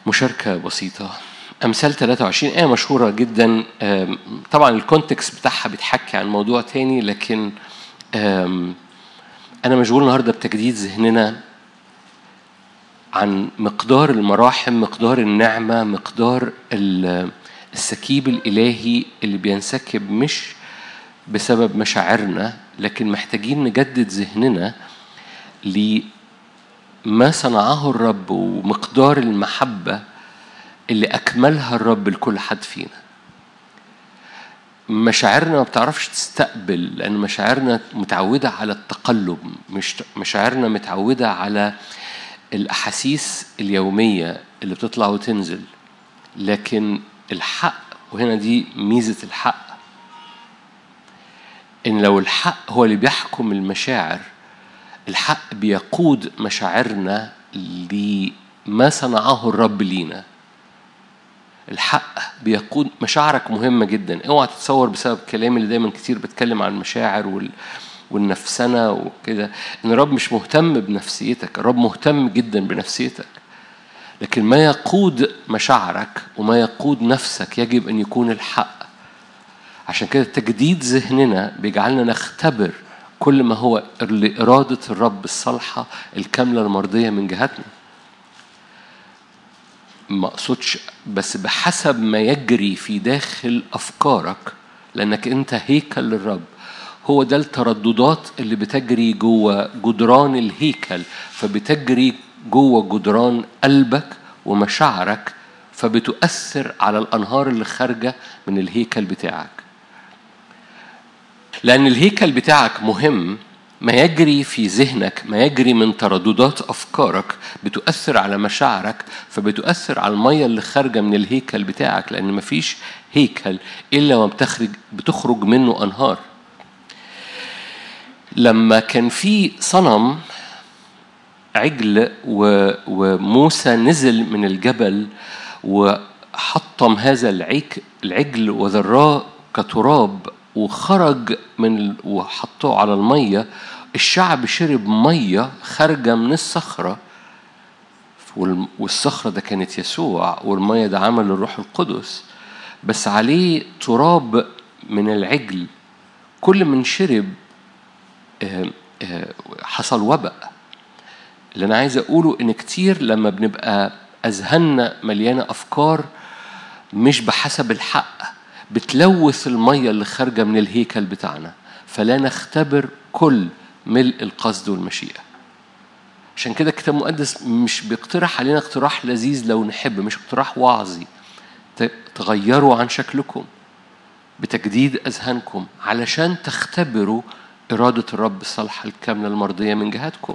مشاركة بسيطة أمثال 23 آية مشهورة جدا آم، طبعا الكونتكست بتاعها بتحكي عن موضوع تاني لكن آم، أنا مشغول النهاردة بتجديد ذهننا عن مقدار المراحم مقدار النعمة مقدار ال- السكيب الإلهي اللي بينسكب مش بسبب مشاعرنا لكن محتاجين نجدد ذهننا لما صنعه الرب ومقدار المحبة اللي أكملها الرب لكل حد فينا مشاعرنا ما بتعرفش تستقبل لأن مشاعرنا متعودة على التقلب مش مشاعرنا متعودة على الأحاسيس اليومية اللي بتطلع وتنزل لكن الحق وهنا دي ميزة الحق إن لو الحق هو اللي بيحكم المشاعر الحق بيقود مشاعرنا لما صنعه الرب لينا الحق بيقود مشاعرك مهمة جدا اوعى تتصور بسبب كلامي اللي دايما كتير بتكلم عن المشاعر وال... والنفسنة وكده ان الرب مش مهتم بنفسيتك الرب مهتم جدا بنفسيتك لكن ما يقود مشاعرك وما يقود نفسك يجب ان يكون الحق عشان كده تجديد ذهننا بيجعلنا نختبر كل ما هو لإرادة الرب الصالحة الكاملة المرضية من جهتنا ما اقصدش بس بحسب ما يجري في داخل افكارك لانك انت هيكل للرب هو ده الترددات اللي بتجري جوه جدران الهيكل فبتجري جوه جدران قلبك ومشاعرك فبتؤثر على الانهار اللي خارجه من الهيكل بتاعك لأن الهيكل بتاعك مهم ما يجري في ذهنك ما يجري من ترددات أفكارك بتؤثر على مشاعرك فبتؤثر على المية اللي خارجة من الهيكل بتاعك لأن مفيش هيكل إلا ما بتخرج بتخرج منه أنهار لما كان في صنم عجل و... وموسى نزل من الجبل وحطم هذا العيك العجل وذراه كتراب وخرج من ال... وحطوه على المية الشعب شرب مية خارجة من الصخرة وال- والصخرة ده كانت يسوع والمية ده عمل الروح القدس بس عليه تراب من العجل كل من شرب آه، آه، حصل وباء اللي انا عايز اقوله ان كتير لما بنبقى اذهاننا مليانه افكار مش بحسب الحق بتلوث الميه اللي خارجه من الهيكل بتاعنا فلا نختبر كل ملء القصد والمشيئه عشان كده الكتاب المقدس مش بيقترح علينا اقتراح لذيذ لو نحب مش اقتراح وعظي ت- تغيروا عن شكلكم بتجديد اذهانكم علشان تختبروا اراده الرب الصالحه الكامله المرضيه من جهتكم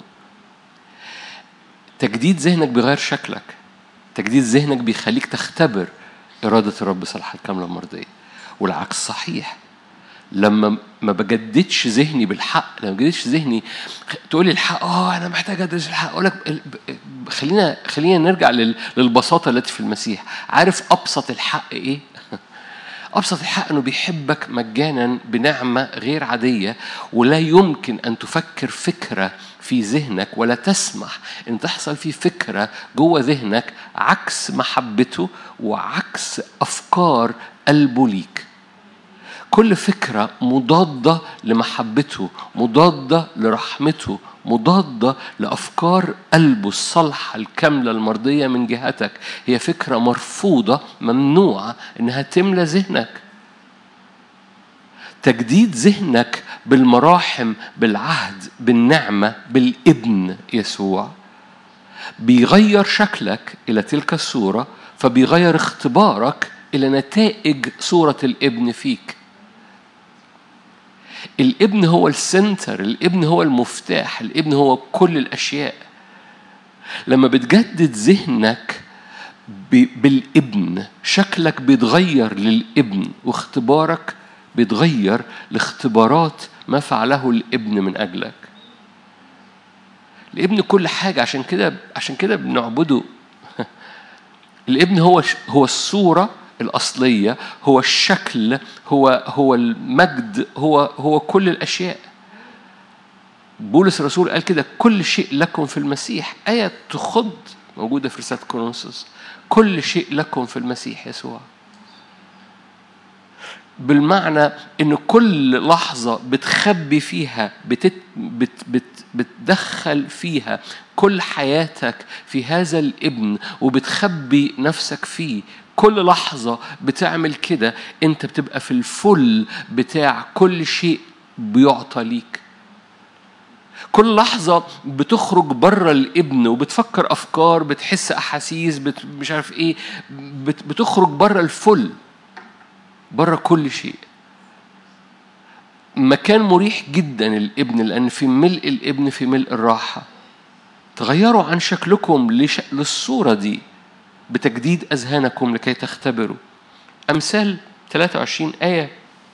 تجديد ذهنك بيغير شكلك تجديد ذهنك بيخليك تختبر إرادة الرب صالحة الكاملة المرضية والعكس صحيح لما ما بجددش ذهني بالحق لما ما بجددش ذهني تقول لي الحق اه انا محتاج ادرس الحق اقول لك ال- ب- خلينا خلينا نرجع لل- للبساطه التي في المسيح عارف ابسط الحق ايه أبسط الحق أنه بيحبك مجانا بنعمة غير عادية ولا يمكن أن تفكر فكرة في ذهنك ولا تسمح أن تحصل في فكرة جوه ذهنك عكس محبته وعكس أفكار قلبه ليك كل فكرة مضادة لمحبته مضادة لرحمته مضادة لأفكار قلبه الصالحة الكاملة المرضية من جهتك هي فكرة مرفوضة ممنوعة إنها تملى ذهنك تجديد ذهنك بالمراحم بالعهد بالنعمة بالابن يسوع بيغير شكلك إلى تلك الصورة فبيغير اختبارك إلى نتائج صورة الابن فيك الابن هو السنتر الابن هو المفتاح الابن هو كل الاشياء لما بتجدد ذهنك ب- بالابن شكلك بيتغير للابن واختبارك بيتغير لاختبارات ما فعله الابن من اجلك الابن كل حاجه عشان كده عشان كده بنعبده الابن هو هو الصوره الأصلية هو الشكل هو هو المجد هو هو كل الأشياء بولس الرسول قال كده كل شيء لكم في المسيح آية تخض موجودة في رسالة كورنثوس كل شيء لكم في المسيح يسوع بالمعنى ان كل لحظه بتخبي فيها بتت بت بت بتدخل فيها كل حياتك في هذا الابن وبتخبي نفسك فيه كل لحظة بتعمل كده انت بتبقى في الفل بتاع كل شيء بيعطى ليك كل لحظة بتخرج بره الابن وبتفكر أفكار بتحس أحاسيس بت مش عارف إيه بت بتخرج بره الفل بره كل شيء مكان مريح جدا الابن لأن في ملء الابن في ملء الراحة تغيروا عن شكلكم لش... للصورة دي بتجديد أذهانكم لكي تختبروا أمثال 23 آية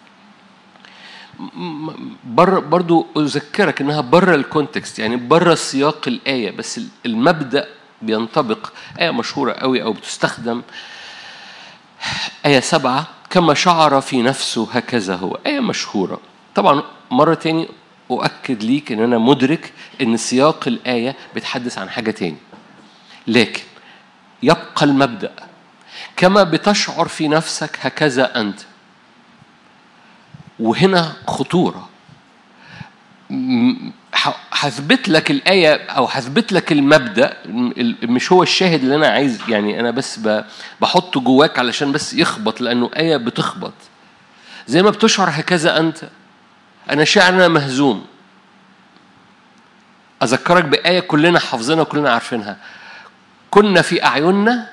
بر برضو أذكرك إنها بره الكونتكست يعني بره سياق الآية بس المبدأ بينطبق آية مشهورة قوي أو بتستخدم آية سبعة كما شعر في نفسه هكذا هو آية مشهورة طبعا مرة تاني أؤكد ليك إن أنا مدرك إن سياق الآية بتحدث عن حاجة تاني لكن يبقى المبدأ كما بتشعر في نفسك هكذا أنت وهنا خطورة هثبت لك الآية أو هثبت لك المبدأ مش هو الشاهد اللي أنا عايز يعني أنا بس بحطه جواك علشان بس يخبط لأنه آية بتخبط زي ما بتشعر هكذا أنت أنا شاعر أنا مهزوم أذكرك بآية كلنا حافظينها وكلنا عارفينها كنا في أعيننا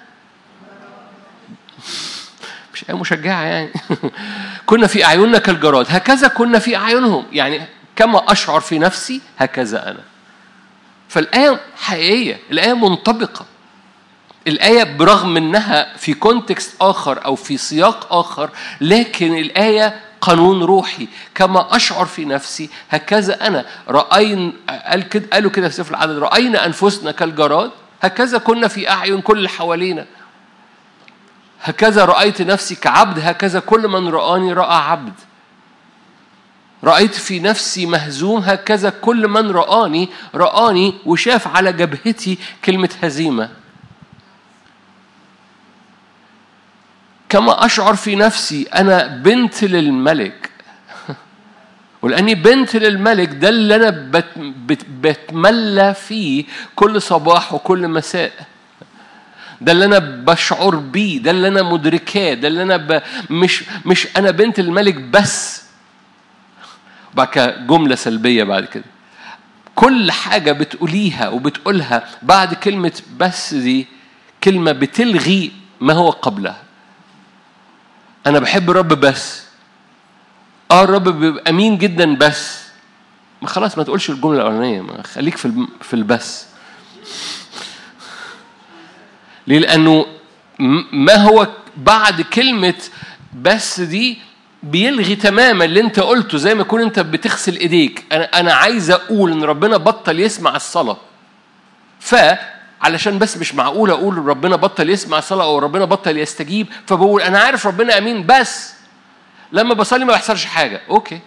مش آية مشجعة يعني كنا في أعيننا كالجراد هكذا كنا في أعينهم يعني كما أشعر في نفسي هكذا أنا فالآية حقيقية الآية منطبقة الآية برغم إنها في كونتكست آخر أو في سياق آخر لكن الآية قانون روحي كما أشعر في نفسي هكذا أنا رأين قال كده قالوا كده في سفر العدد رأينا أنفسنا كالجراد هكذا كنا في أعين كل اللي حوالينا هكذا رأيت نفسي كعبد هكذا كل من رآني رأى عبد رأيت في نفسي مهزوم هكذا كل من رآني رآني وشاف على جبهتي كلمة هزيمة كما أشعر في نفسي أنا بنت للملك ولأني بنت للملك ده اللي أنا بت بت بتملى فيه كل صباح وكل مساء ده اللي انا بشعر بيه ده اللي انا مدركاه ده اللي انا ب... مش مش انا بنت الملك بس بعد كده جمله سلبيه بعد كده كل حاجه بتقوليها وبتقولها بعد كلمه بس دي كلمه بتلغي ما هو قبلها انا بحب الرب بس اه الرب بيبقى امين جدا بس ما خلاص ما تقولش الجمله الاولانيه ما خليك في في البس ليه لانه ما هو بعد كلمه بس دي بيلغي تماما اللي انت قلته زي ما يكون انت بتغسل ايديك انا انا عايز اقول ان ربنا بطل يسمع الصلاه ف علشان بس مش معقول اقول ربنا بطل يسمع الصلاه او ربنا بطل يستجيب فبقول انا عارف ربنا امين بس لما بصلي ما بيحصلش حاجه اوكي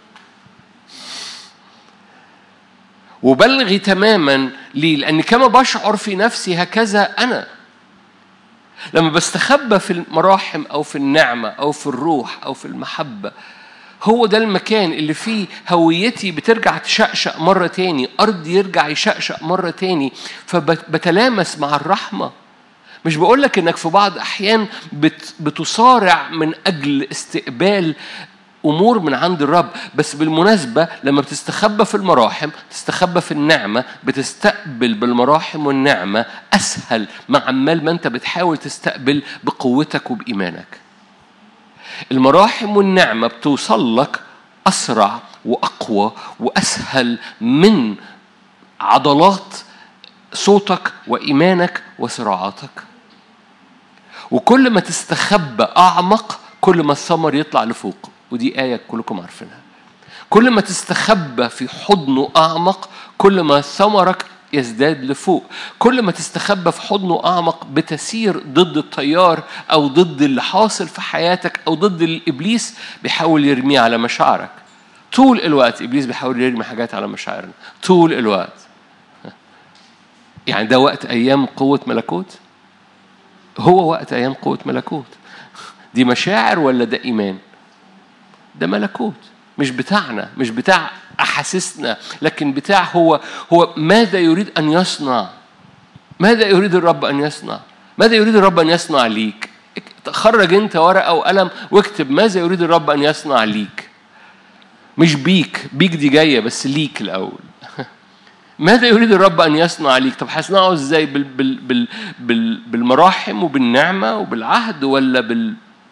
وبلغي تماما ليه لان كما بشعر في نفسي هكذا انا لما بستخبى في المراحم او في النعمه او في الروح او في المحبه هو ده المكان اللي فيه هويتي بترجع تشقشق مرة تاني أرض يرجع يشقشق مرة تاني فبتلامس مع الرحمة مش بقول لك انك في بعض احيان بت بتصارع من اجل استقبال امور من عند الرب بس بالمناسبه لما بتستخبى في المراحم تستخبى في النعمه بتستقبل بالمراحم والنعمه اسهل مع عمال ما انت بتحاول تستقبل بقوتك وبايمانك المراحم والنعمه بتوصل لك اسرع واقوى واسهل من عضلات صوتك وايمانك وصراعاتك وكل ما تستخبى اعمق كل ما الثمر يطلع لفوق ودي آية كلكم عارفينها كل ما تستخبى في حضنه أعمق كل ما ثمرك يزداد لفوق كل ما تستخبى في حضنه أعمق بتسير ضد التيار أو ضد اللي حاصل في حياتك أو ضد الإبليس بيحاول يرميه على مشاعرك طول الوقت إبليس بيحاول يرمي حاجات على مشاعرنا طول الوقت يعني ده وقت أيام قوة ملكوت هو وقت أيام قوة ملكوت دي مشاعر ولا ده إيمان ده ملكوت مش بتاعنا مش بتاع أحاسيسنا لكن بتاع هو هو ماذا يريد أن يصنع ماذا يريد الرب أن يصنع ماذا يريد الرب أن يصنع ليك خرج أنت ورقة وقلم واكتب ماذا يريد الرب أن يصنع ليك مش بيك بيك دي جاية بس ليك الأول ماذا يريد الرب أن يصنع ليك طب هيصنعه إزاي بال بال بال بال بالمراحم وبالنعمة وبالعهد ولا بال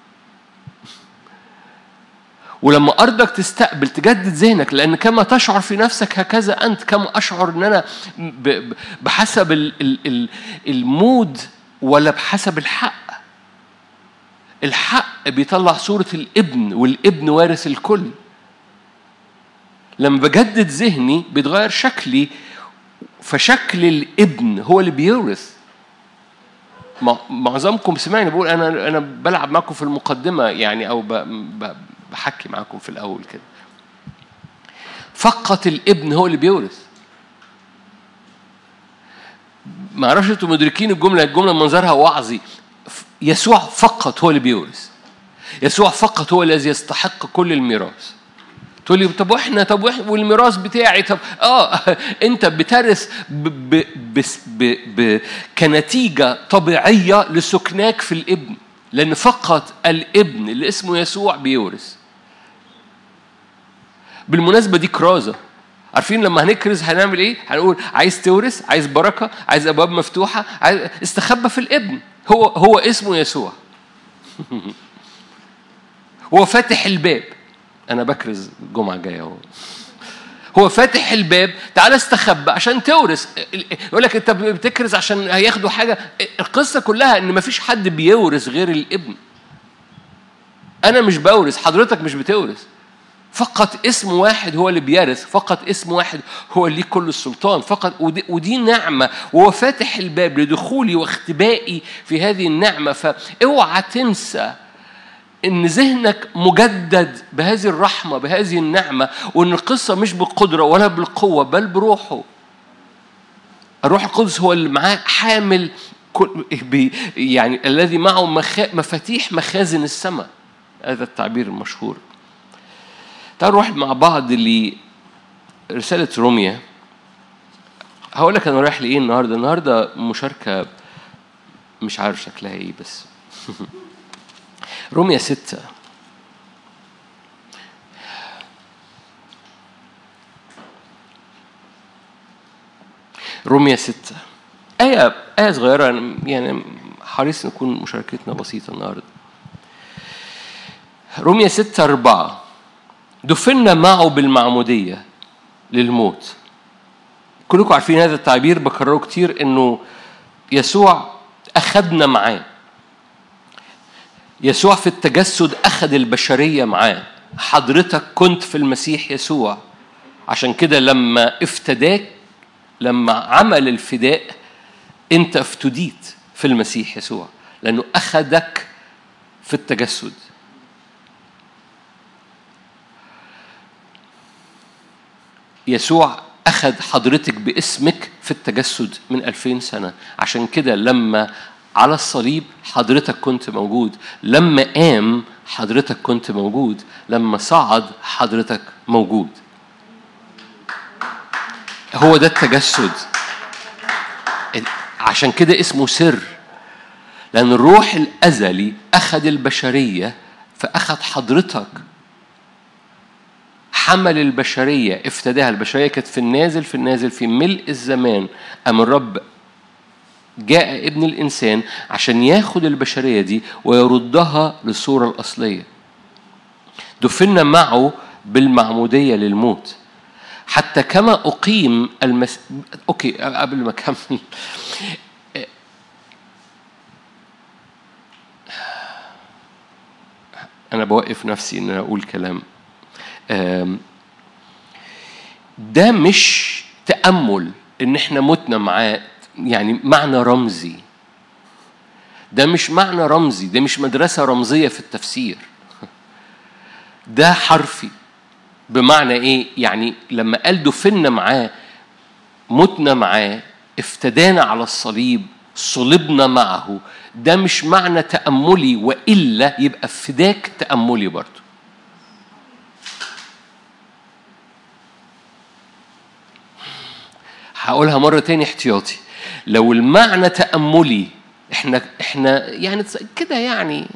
ولما أرضك تستقبل تجدد ذهنك لأن كما تشعر في نفسك هكذا أنت كما أشعر أن أنا بحسب المود ولا بحسب الحق الحق بيطلع صورة الابن والابن وارث الكل لما بجدد ذهني بيتغير شكلي فشكل الابن هو اللي بيورث معظمكم سمعني بقول انا انا بلعب معكم في المقدمه يعني او بحكي معكم في الاول كده فقط الابن هو اللي بيورث ما اعرفش انتم مدركين الجمله الجمله منظرها وعظي يسوع فقط هو اللي بيورث يسوع فقط هو الذي يستحق كل الميراث تقول لي طب واحنا طب واحنا والميراث بتاعي طب اه انت بترث ب ب ب ب ب كنتيجه طبيعيه لسكناك في الابن لان فقط الابن اللي اسمه يسوع بيورث بالمناسبه دي كرازه عارفين لما هنكرز هنعمل ايه؟ هنقول عايز تورث، عايز بركه، عايز ابواب مفتوحه، عايز استخبى في الابن، هو هو اسمه يسوع. هو فاتح الباب. انا بكرز الجمعه الجايه اهو. هو فاتح الباب تعال استخبى عشان تورث يقول لك انت بتكرز عشان هياخدوا حاجه القصه كلها ان مفيش حد بيورث غير الابن انا مش بورث حضرتك مش بتورث فقط اسم واحد هو اللي بيرث فقط اسم واحد هو اللي كل السلطان فقط ودي, ودي نعمة وهو فاتح الباب لدخولي واختبائي في هذه النعمة فاوعى تنسى ان ذهنك مجدد بهذه الرحمة بهذه النعمة وان القصة مش بالقدرة ولا بالقوة بل بروحه الروح القدس هو اللي معاه حامل يعني الذي معه مفاتيح مخازن السماء هذا التعبير المشهور تعالوا نروح مع بعض لرسالة روميا هقول لك أنا رايح لإيه النهاردة النهاردة مشاركة مش عارف شكلها إيه بس روميا ستة روميا ستة آية آية صغيرة يعني حريص نكون مشاركتنا بسيطة النهاردة روميا ستة أربعة دفنا معه بالمعمودية للموت كلكم عارفين هذا التعبير بكرره كتير انه يسوع اخذنا معاه يسوع في التجسد اخذ البشريه معاه حضرتك كنت في المسيح يسوع عشان كده لما افتداك لما عمل الفداء انت افتديت في المسيح يسوع لانه اخذك في التجسد يسوع أخذ حضرتك باسمك في التجسد من ألفين سنة عشان كده لما على الصليب حضرتك كنت موجود لما قام حضرتك كنت موجود لما صعد حضرتك موجود هو ده التجسد عشان كده اسمه سر لأن الروح الأزلي أخذ البشرية فأخذ حضرتك حمل البشرية افتداها البشرية كانت في النازل في النازل في ملء الزمان أم الرب جاء ابن الإنسان عشان ياخد البشرية دي ويردها للصورة الأصلية دفنا معه بالمعمودية للموت حتى كما أقيم المس... أوكي قبل ما أكمل أنا بوقف نفسي إن أنا أقول كلام ده مش تأمل إن إحنا متنا معاه يعني معنى رمزي ده مش معنى رمزي ده مش مدرسة رمزية في التفسير ده حرفي بمعنى ايه يعني لما قال دفنا معاه متنا معاه افتدانا على الصليب صلبنا معه ده مش معنى تأملي وإلا يبقى فداك تأملي برضه هقولها مرة تاني احتياطي لو المعنى تأملي احنا احنا يعني كده يعني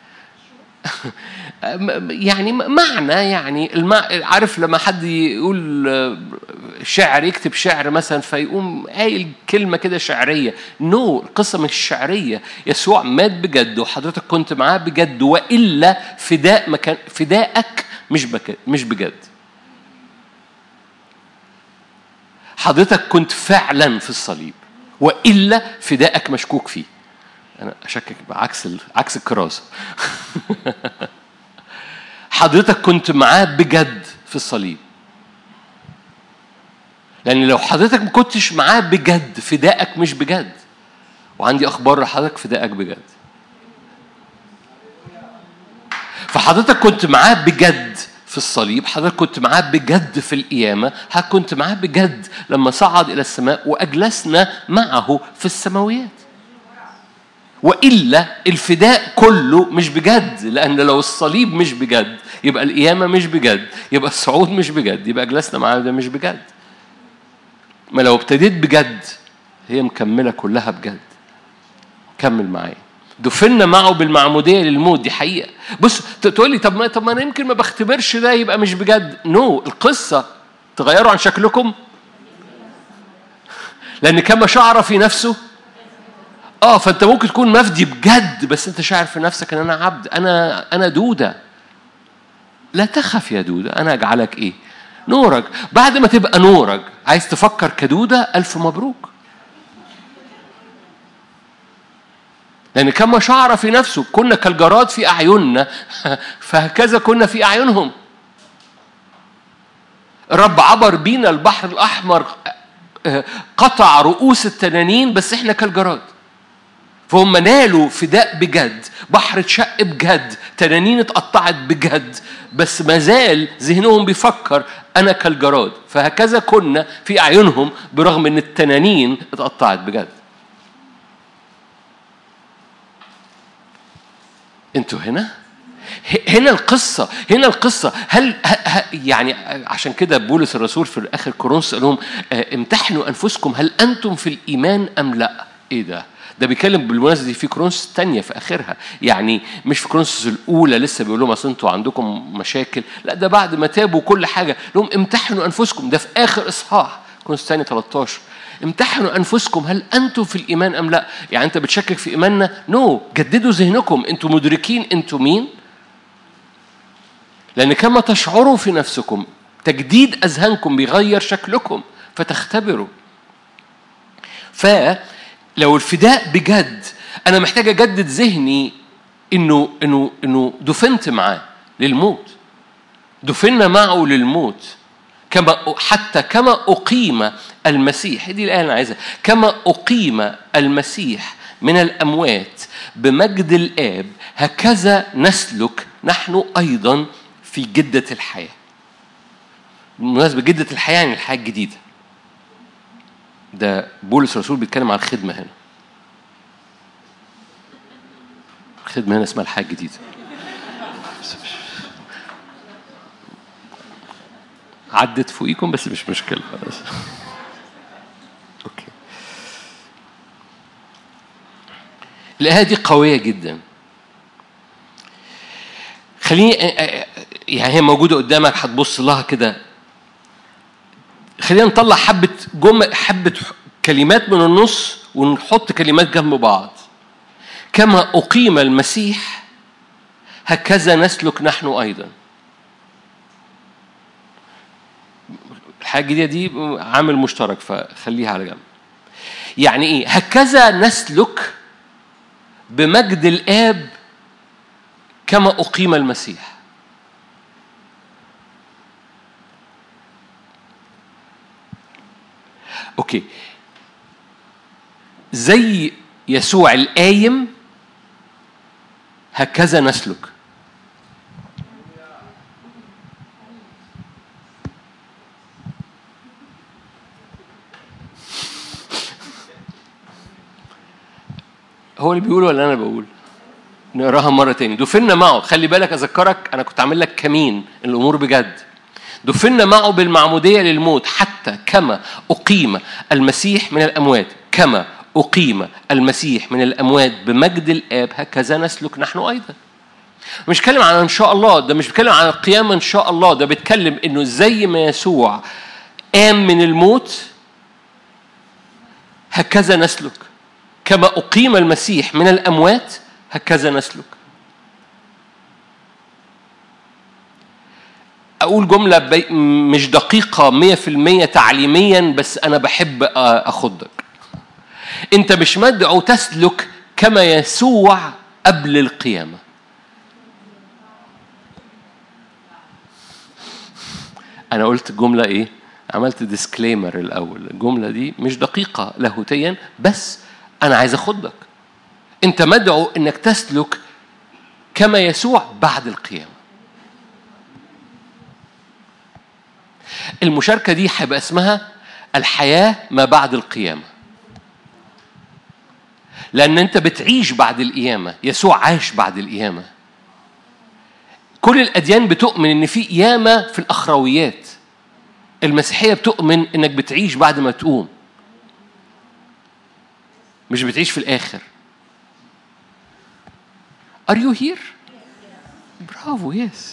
يعني معنى يعني المع... عارف لما حد يقول شعر يكتب شعر مثلا فيقوم قايل كلمه كده شعريه نو no, القصه مش شعريه يسوع مات بجد وحضرتك كنت معاه بجد والا فداء مكان فدائك مش بك... مش بجد حضرتك كنت فعلا في الصليب والا فدائك مشكوك فيه انا اشكك بعكس ال... عكس الكراسه حضرتك كنت معاه بجد في الصليب لان لو حضرتك ما كنتش معاه بجد فدائك مش بجد وعندي اخبار لحضرتك فدائك بجد فحضرتك كنت معاه بجد في الصليب حضرتك كنت معاه بجد في القيامة حضرتك كنت معاه بجد لما صعد إلى السماء وأجلسنا معه في السماويات والا الفداء كله مش بجد لان لو الصليب مش بجد يبقى القيامه مش بجد يبقى الصعود مش بجد يبقى جلسنا معاه ده مش بجد ما لو ابتديت بجد هي مكمله كلها بجد كمل معايا دفنا معه بالمعموديه للموت دي حقيقه بص تقول لي طب ما طب ما انا يمكن ما بختبرش ده يبقى مش بجد نو no. القصه تغيروا عن شكلكم لان كما شعر في نفسه اه فانت ممكن تكون مفدي بجد بس انت شاعر في نفسك ان انا عبد انا انا دوده لا تخف يا دوده انا اجعلك ايه نورك بعد ما تبقى نورك عايز تفكر كدوده الف مبروك لان كما شعر في نفسه كنا كالجراد في اعيننا فهكذا كنا في اعينهم الرب عبر بينا البحر الاحمر قطع رؤوس التنانين بس احنا كالجراد فهم نالوا فداء بجد بحر اتشق بجد تنانين اتقطعت بجد بس ما زال ذهنهم بيفكر انا كالجراد فهكذا كنا في اعينهم برغم ان التنانين اتقطعت بجد انتوا هنا هنا القصة هنا القصة هل يعني عشان كده بولس الرسول في آخر كورنثوس قال لهم امتحنوا أنفسكم هل أنتم في الإيمان أم لا؟ إيه ده؟ ده بيتكلم بالمناسبه دي في كرونس الثانيه في اخرها يعني مش في كرونس الاولى لسه بيقول لهم اصل انتوا عندكم مشاكل لا ده بعد ما تابوا كل حاجه لهم امتحنوا انفسكم ده في اخر اصحاح كرونس الثانيه 13 امتحنوا انفسكم هل انتم في الايمان ام لا يعني انت بتشكك في ايماننا نو no. جددوا ذهنكم انتم مدركين انتم مين لان كما تشعروا في نفسكم تجديد اذهانكم بيغير شكلكم فتختبروا ف لو الفداء بجد انا محتاج اجدد ذهني انه انه انه دفنت معاه للموت دفنا معه للموت كما حتى كما اقيم المسيح دي الايه اللي انا عايزها كما اقيم المسيح من الاموات بمجد الاب هكذا نسلك نحن ايضا في جده الحياه بالمناسبه جده الحياه يعني الحياه الجديده ده بولس الرسول بيتكلم عن الخدمة هنا الخدمة هنا اسمها الحياة الجديدة عدت فوقيكم بس مش مشكلة بس. أوكي الآية دي قوية جدا خليني يعني هي موجودة قدامك هتبص لها كده خلينا نطلع حبة جمل حبة كلمات من النص ونحط كلمات جنب بعض كما أقيم المسيح هكذا نسلك نحن أيضا الحاجة الجديدة دي عامل مشترك فخليها على جنب يعني إيه هكذا نسلك بمجد الآب كما أقيم المسيح اوكي زي يسوع القايم هكذا نسلك هو اللي بيقول ولا انا بقول نقراها مرة تاني دفنا معه خلي بالك أذكرك أنا كنت عامل لك كمين الأمور بجد دفنا معه بالمعمودية للموت حتى كما أقيم المسيح من الأموات كما أقيم المسيح من الأموات بمجد الآب هكذا نسلك نحن أيضا مش بيتكلم عن إن شاء الله ده مش بيتكلم عن القيامة إن شاء الله ده بيتكلم إنه زي ما يسوع قام من الموت هكذا نسلك كما أقيم المسيح من الأموات هكذا نسلك أقول جملة بي مش دقيقة مية في المية تعليميا بس أنا بحب أخضك أنت مش مدعو تسلك كما يسوع قبل القيامة أنا قلت الجملة إيه؟ عملت ديسكليمر الأول الجملة دي مش دقيقة لاهوتيا بس أنا عايز أخضك أنت مدعو إنك تسلك كما يسوع بعد القيامة المشاركة دي هيبقى اسمها الحياة ما بعد القيامة لأن أنت بتعيش بعد القيامة يسوع عاش بعد القيامة كل الأديان بتؤمن إن في قيامة في الأخرويات المسيحية بتؤمن إنك بتعيش بعد ما تقوم مش بتعيش في الآخر Are you here? برافو يس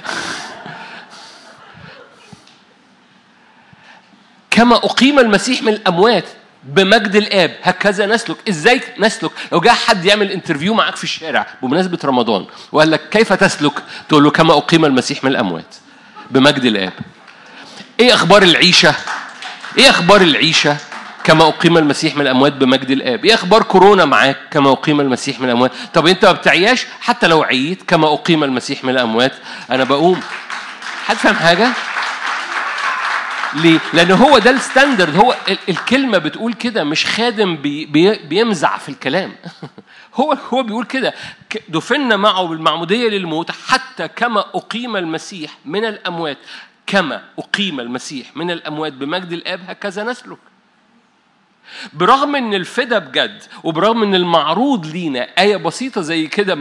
كما أقيم المسيح من الأموات بمجد الآب هكذا نسلك إزاي نسلك لو جاء حد يعمل انترفيو معاك في الشارع بمناسبة رمضان وقال لك كيف تسلك تقول له كما أقيم المسيح من الأموات بمجد الآب إيه أخبار العيشة إيه أخبار العيشة كما أقيم المسيح من الأموات بمجد الآب إيه أخبار كورونا معاك كما أقيم المسيح من الأموات طب أنت ما بتعياش حتى لو عييت كما أقيم المسيح من الأموات أنا بقوم حد فاهم حاجة؟ ليه؟ لأن هو ده الستاندرد هو الكلمة بتقول كده مش خادم بي بي بيمزع في الكلام هو هو بيقول كده دفنا معه بالمعمودية للموت حتى كما أقيم المسيح من الأموات كما أقيم المسيح من الأموات بمجد الآب هكذا نسلك برغم ان الفدا بجد وبرغم ان المعروض لينا آية بسيطة زي كده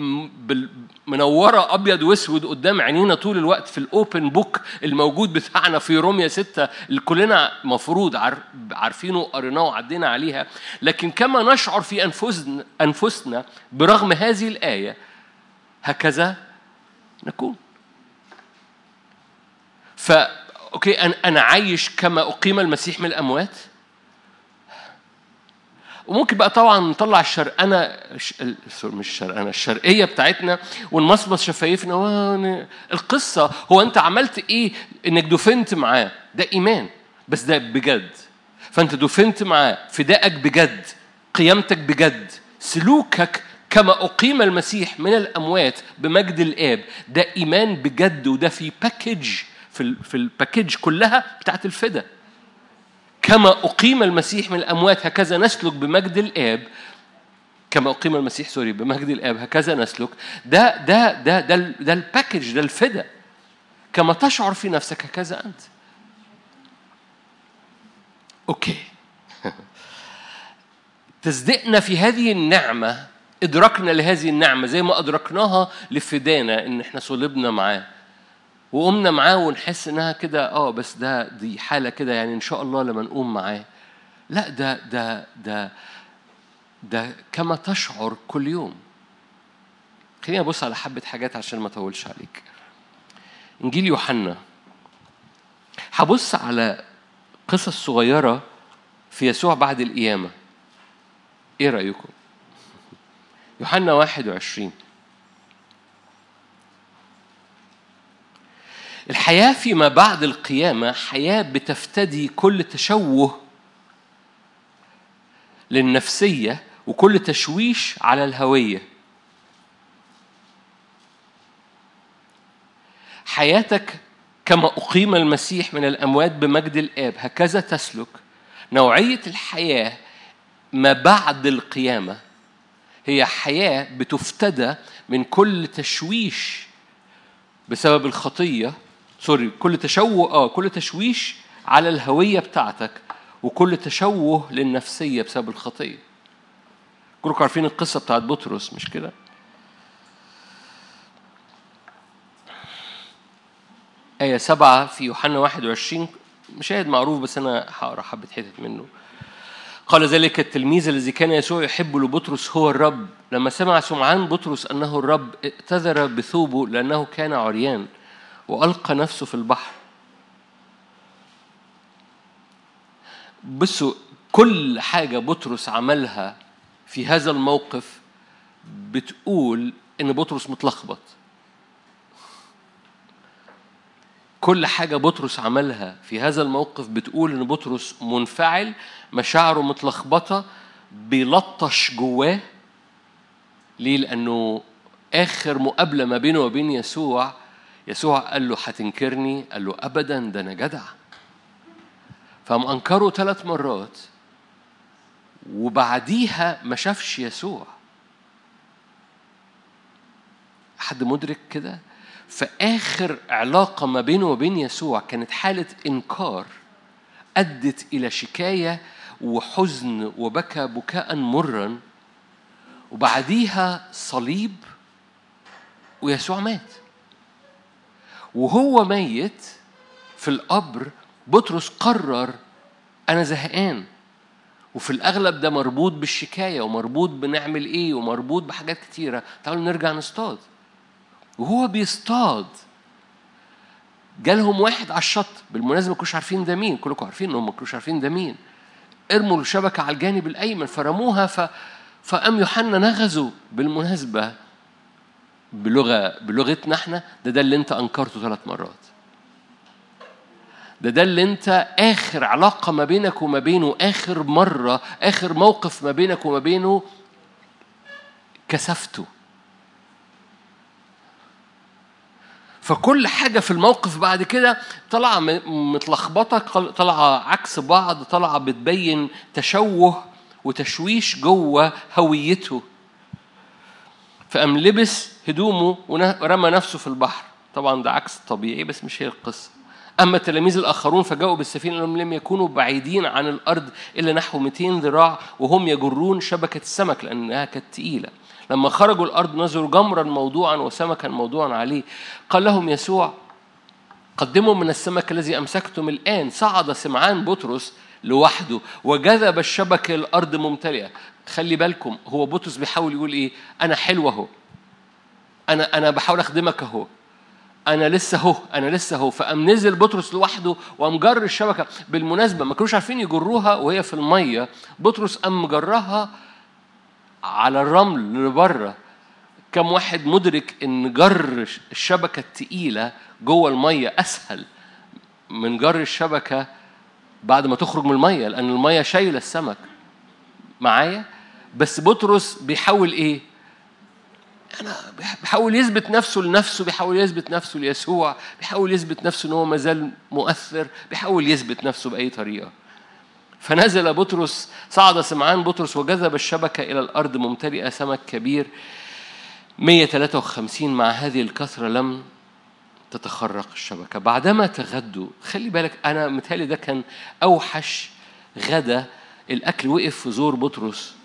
منورة أبيض وأسود قدام عينينا طول الوقت في الأوبن بوك الموجود بتاعنا في روميا ستة اللي كلنا مفروض عارفينه وقريناه وعدينا عليها لكن كما نشعر في أنفسنا, أنفسنا برغم هذه الآية هكذا نكون ف أوكي أنا عايش كما أقيم المسيح من الأموات وممكن بقى طبعا نطلع الشرقانه مش الشرقانه الشرقيه بتاعتنا ونمصمص شفايفنا القصه هو انت عملت ايه انك دفنت معاه ده ايمان بس ده بجد فانت دفنت معاه فدائك بجد قيامتك بجد سلوكك كما أقيم المسيح من الأموات بمجد الآب ده إيمان بجد وده في باكج في في الباكج كلها بتاعت الفدا كما أقيم المسيح من الأموات هكذا نسلك بمجد الآب كما أقيم المسيح سوري بمجد الآب هكذا نسلك ده ده ده ده, ده الباكج ده الفدا كما تشعر في نفسك هكذا أنت أوكي تصدقنا في هذه النعمة إدراكنا لهذه النعمة زي ما أدركناها لفدانا إن إحنا صلبنا معاه وقمنا معاه ونحس انها كده اه بس ده دي حاله كده يعني ان شاء الله لما نقوم معاه لا ده ده ده ده كما تشعر كل يوم خلينا نبص على حبه حاجات عشان ما اطولش عليك انجيل يوحنا هبص على قصص صغيره في يسوع بعد القيامه ايه رايكم يوحنا 21 الحياة فيما بعد القيامة حياة بتفتدي كل تشوه للنفسية وكل تشويش على الهوية حياتك كما أقيم المسيح من الأموات بمجد الآب هكذا تسلك نوعية الحياة ما بعد القيامة هي حياة بتفتدى من كل تشويش بسبب الخطية سوري كل تشوه اه كل تشويش على الهويه بتاعتك وكل تشوه للنفسيه بسبب الخطيه كلكم عارفين القصة بتاعت بطرس مش كده؟ آية سبعة في يوحنا 21 مشاهد معروف بس أنا هقرا حبة حتت منه قال ذلك التلميذ الذي كان يسوع يحب لبطرس هو الرب لما سمع سمعان بطرس أنه الرب ائتذر بثوبه لأنه كان عريان وألقى نفسه في البحر بصوا كل حاجة بطرس عملها في هذا الموقف بتقول إن بطرس متلخبط كل حاجة بطرس عملها في هذا الموقف بتقول إن بطرس منفعل مشاعره متلخبطة بيلطش جواه ليه؟ لأنه آخر مقابلة ما بينه وبين يسوع يسوع قال له هتنكرني؟ قال له أبدا ده أنا جدع فقام أنكره ثلاث مرات وبعديها ما شافش يسوع حد مدرك كده؟ فآخر علاقة ما بينه وبين يسوع كانت حالة إنكار أدت إلى شكاية وحزن وبكى بكاء مرا وبعديها صليب ويسوع مات وهو ميت في القبر بطرس قرر أنا زهقان وفي الأغلب ده مربوط بالشكاية ومربوط بنعمل إيه ومربوط بحاجات كتيرة تعالوا نرجع نصطاد وهو بيصطاد جالهم واحد على الشط بالمناسبة ما كانوش عارفين ده مين كلكم عارفين انهم ما كانوش عارفين ده مين ارموا الشبكة على الجانب الأيمن فرموها ف... فقام يوحنا نغزوا بالمناسبة بلغة بلغتنا احنا ده ده اللي انت أنكرته ثلاث مرات ده ده اللي انت آخر علاقة ما بينك وما بينه آخر مرة آخر موقف ما بينك وما بينه كسفته فكل حاجة في الموقف بعد كده طالعة متلخبطة طالعة عكس بعض طالعة بتبين تشوه وتشويش جوه هويته فقام لبس هدومه ورمى نفسه في البحر طبعا ده عكس الطبيعي بس مش هي القصة أما التلاميذ الآخرون فجاءوا بالسفينة لأنهم لم يكونوا بعيدين عن الأرض إلا نحو 200 ذراع وهم يجرون شبكة السمك لأنها كانت تقيلة لما خرجوا الأرض نظروا جمرا موضوعا وسمكا موضوعا عليه قال لهم يسوع قدموا من السمك الذي أمسكتم الآن صعد سمعان بطرس لوحده وجذب الشبكة الأرض ممتلئة خلي بالكم هو بطرس بيحاول يقول إيه أنا حلو أهو أنا أنا بحاول أخدمك أهو أنا لسه أهو أنا لسه أهو فقام نزل بطرس لوحده وقام جر الشبكة بالمناسبة ما كانوش عارفين يجروها وهي في المية بطرس قام مجرها على الرمل اللي بره كم واحد مدرك ان جر الشبكه التقيله جوه الميه اسهل من جر الشبكه بعد ما تخرج من الميه لان الميه شايله السمك معايا بس بطرس بيحاول ايه انا بيحاول يثبت نفسه لنفسه بيحاول يثبت نفسه ليسوع بيحاول يثبت نفسه ان هو مازال مؤثر بيحاول يثبت نفسه باي طريقه فنزل بطرس صعد سمعان بطرس وجذب الشبكة إلى الأرض ممتلئة سمك كبير 153 مع هذه الكثرة لم تتخرق الشبكة بعدما تغدوا خلي بالك أنا متهيألي ده كان أوحش غدا الأكل وقف في زور بطرس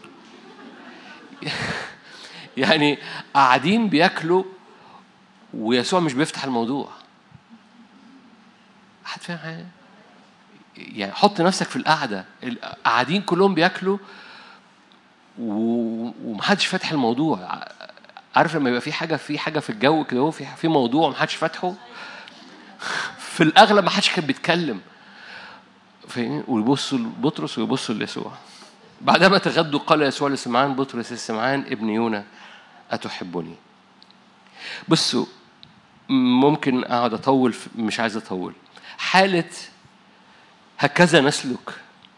يعني قاعدين بياكلوا ويسوع مش بيفتح الموضوع حد فاهم حاجة؟ يعني حط نفسك في القعده قاعدين كلهم بياكلوا ومحدش فاتح الموضوع عارف لما يبقى في حاجه في حاجه في الجو كده هو في في موضوع ومحدش فاتحه في الاغلب ما حدش كان بيتكلم ويبصوا لبطرس ويبصوا ليسوع بعدما تغدوا قال يسوع لسمعان بطرس السمعان ابن يونا أتحبني بصوا ممكن أقعد أطول مش عايز أطول حالة هكذا نسلك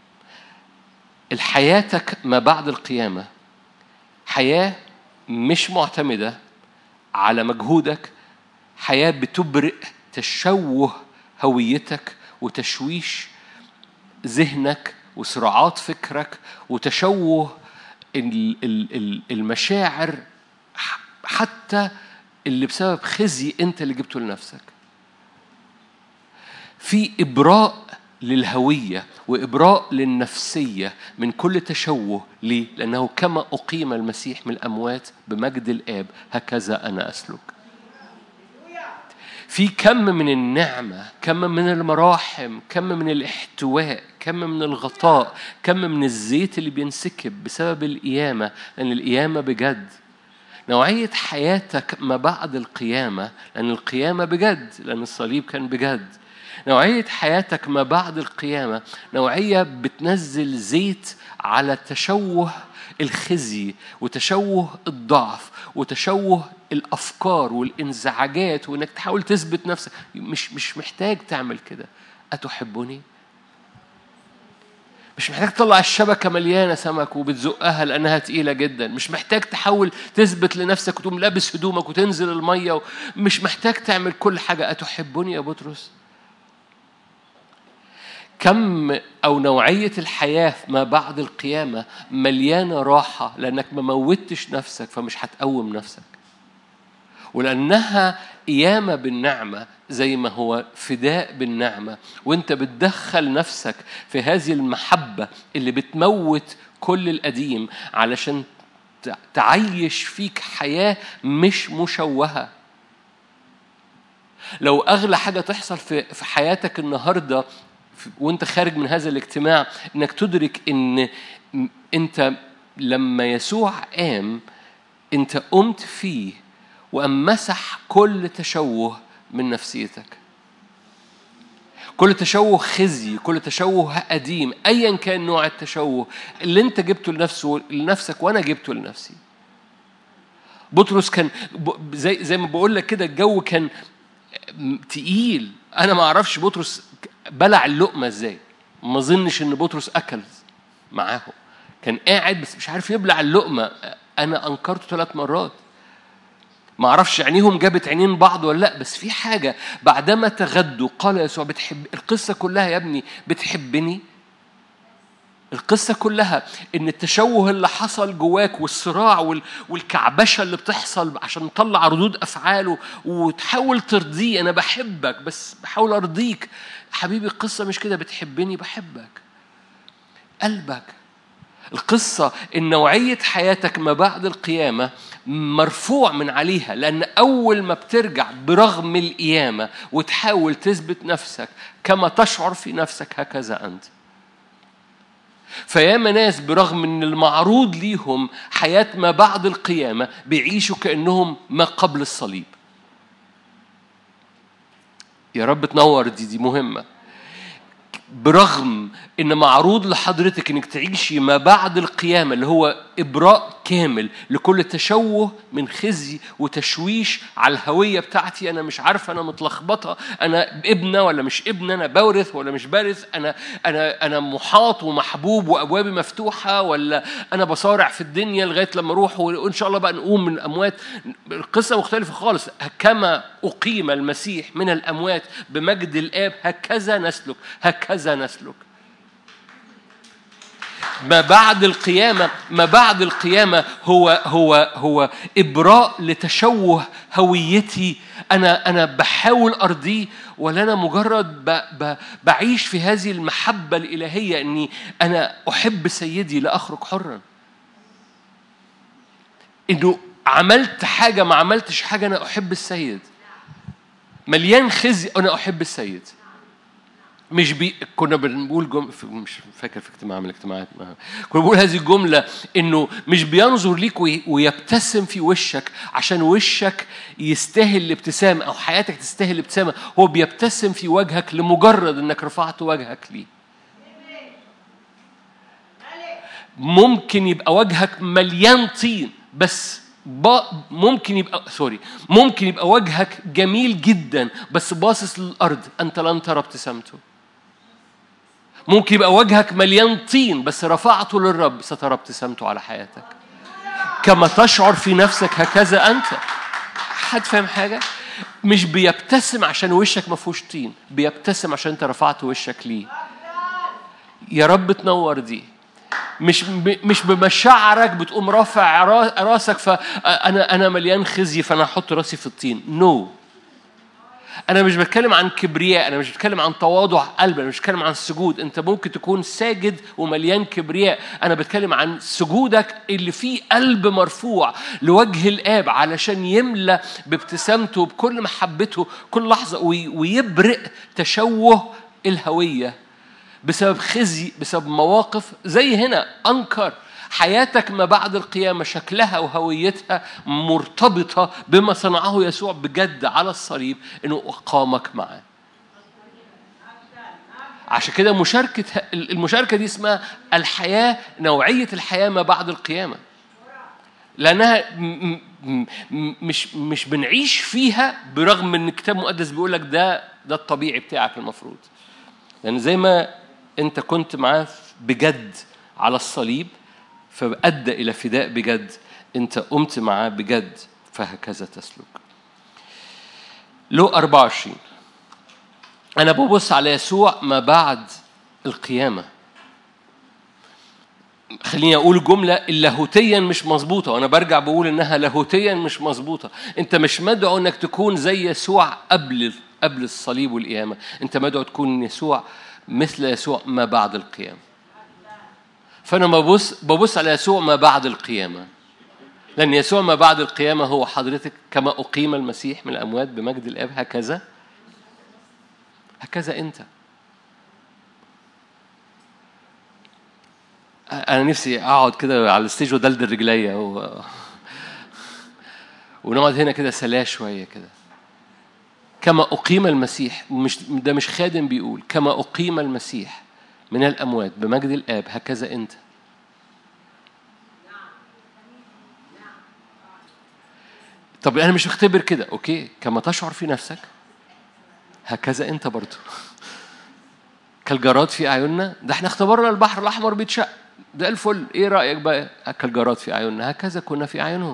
الحياتك ما بعد القيامة حياة مش معتمدة على مجهودك حياة بتبرئ تشوه هويتك وتشويش ذهنك وصراعات فكرك وتشوه المشاعر حتى اللي بسبب خزي انت اللي جبته لنفسك في ابراء للهوية وإبراء للنفسية من كل تشوه ليه؟ لأنه كما أقيم المسيح من الأموات بمجد الآب هكذا أنا أسلك في كم من النعمة كم من المراحم كم من الاحتواء كم من الغطاء كم من الزيت اللي بينسكب بسبب القيامة لأن القيامة بجد نوعية حياتك ما بعد القيامة لأن القيامة بجد لأن الصليب كان بجد نوعية حياتك ما بعد القيامة نوعية بتنزل زيت على تشوه الخزي وتشوه الضعف وتشوه الافكار والانزعاجات وانك تحاول تثبت نفسك مش مش محتاج تعمل كده اتحبني مش محتاج تطلع الشبكة مليانة سمك وبتزقها لأنها تقيلة جدا مش محتاج تحاول تثبت لنفسك وتقوم لابس هدومك وتنزل المية مش محتاج تعمل كل حاجة أتحبني يا بطرس كم أو نوعية الحياة ما بعد القيامة مليانة راحة لأنك ما موتش نفسك فمش هتقوم نفسك ولأنها قيامة بالنعمة زي ما هو فداء بالنعمة وانت بتدخل نفسك في هذه المحبة اللي بتموت كل القديم علشان تعيش فيك حياة مش مشوهة لو أغلى حاجة تحصل في حياتك النهاردة وانت خارج من هذا الاجتماع انك تدرك ان انت لما يسوع قام انت قمت فيه وأن مسح كل تشوه من نفسيتك كل تشوه خزي كل تشوه قديم ايا كان نوع التشوه اللي انت جبته لنفسه لنفسك وانا جبته لنفسي بطرس كان زي زي ما بقول لك كده الجو كان تقيل انا ما اعرفش بطرس بلع اللقمه ازاي ما اظنش ان بطرس اكل معاهم كان قاعد بس مش عارف يبلع اللقمه انا انكرته ثلاث مرات ما اعرفش عينيهم جابت عينين بعض ولا لا بس في حاجه بعدما تغدوا قال يسوع بتحب القصه كلها يا ابني بتحبني القصة كلها إن التشوه اللي حصل جواك والصراع والكعبشة اللي بتحصل عشان تطلع ردود أفعاله وتحاول ترضيه أنا بحبك بس بحاول أرضيك حبيبي القصة مش كده بتحبني بحبك قلبك القصة إن نوعية حياتك ما بعد القيامة مرفوع من عليها لأن أول ما بترجع برغم القيامة وتحاول تثبت نفسك كما تشعر في نفسك هكذا أنت فياما ناس برغم ان المعروض ليهم حياة ما بعد القيامة بيعيشوا كأنهم ما قبل الصليب يا رب تنور دي دي مهمة برغم ان معروض لحضرتك انك تعيشي ما بعد القيامه اللي هو ابراء كامل لكل تشوه من خزي وتشويش على الهويه بتاعتي انا مش عارفه انا متلخبطه انا ابنه ولا مش ابنه انا بورث ولا مش بارث انا انا انا محاط ومحبوب وابوابي مفتوحه ولا انا بصارع في الدنيا لغايه لما اروح وان شاء الله بقى نقوم من الاموات القصه مختلفه خالص كما اقيم المسيح من الاموات بمجد الاب هكذا نسلك هكذا نسلك ما بعد القيامة ما بعد القيامة هو هو هو إبراء لتشوه هويتي أنا أنا بحاول أرضيه ولا أنا مجرد ب ب بعيش في هذه المحبة الإلهية إني أنا أحب سيدي لا أخرج حرا إنه عملت حاجة ما عملتش حاجة أنا أحب السيد مليان خزي أنا أحب السيد مش بي كنا بنقول جم... مش فاكر في اجتماع من الاجتماعات كنا بنقول هذه الجملة إنه مش بينظر ليك ويبتسم في وشك عشان وشك يستاهل الابتسامة أو حياتك تستاهل الابتسامة هو بيبتسم في وجهك لمجرد إنك رفعت وجهك ليه ممكن يبقى وجهك مليان طين بس ممكن يبقى سوري ممكن يبقى وجهك جميل جدا بس باصص للارض انت لن ترى ابتسامته ممكن يبقى وجهك مليان طين بس رفعته للرب سترى ابتسامته على حياتك كما تشعر في نفسك هكذا أنت حد فاهم حاجة؟ مش بيبتسم عشان وشك ما فيهوش طين بيبتسم عشان انت رفعت وشك ليه يا رب تنور دي مش مش بمشاعرك بتقوم رافع راسك فانا انا مليان خزي فانا احط راسي في الطين نو no. أنا مش بتكلم عن كبرياء، أنا مش بتكلم عن تواضع قلب، أنا مش بتكلم عن سجود، أنت ممكن تكون ساجد ومليان كبرياء، أنا بتكلم عن سجودك اللي فيه قلب مرفوع لوجه الآب علشان يملى بابتسامته بكل محبته كل لحظة ويبرئ تشوه الهوية بسبب خزي بسبب مواقف زي هنا أنكر حياتك ما بعد القيامة شكلها وهويتها مرتبطة بما صنعه يسوع بجد على الصليب إنه أقامك معاه عشان كده مشاركة المشاركة دي اسمها الحياة نوعية الحياة ما بعد القيامة لأنها مش مش بنعيش فيها برغم إن الكتاب المقدس بيقول لك ده ده الطبيعي بتاعك المفروض لأن يعني زي ما أنت كنت معاه بجد على الصليب فأدى إلى فداء بجد أنت قمت معاه بجد فهكذا تسلك لو 24 أنا ببص على يسوع ما بعد القيامة خليني اقول جمله اللاهوتيا مش مظبوطه وانا برجع بقول انها لاهوتيا مش مظبوطه انت مش مدعو انك تكون زي يسوع قبل قبل الصليب والقيامه انت مدعو تكون يسوع مثل يسوع ما بعد القيامه فأنا ببص ببص على يسوع ما بعد القيامة لأن يسوع ما بعد القيامة هو حضرتك كما أقيم المسيح من الأموات بمجد الآب هكذا هكذا أنت أنا نفسي أقعد كده على الستيج ودلدل رجليا و... ونقعد هنا كده سلاه شوية كده كما أقيم المسيح مش ده مش خادم بيقول كما أقيم المسيح من الأموات بمجد الآب هكذا أنت طب أنا مش مختبر كده أوكي كما تشعر في نفسك هكذا أنت برضو كالجراد في أعيننا ده احنا اختبرنا البحر الأحمر بيتشق ده الفل إيه رأيك بقى كالجراد في أعيننا هكذا كنا في أعينهم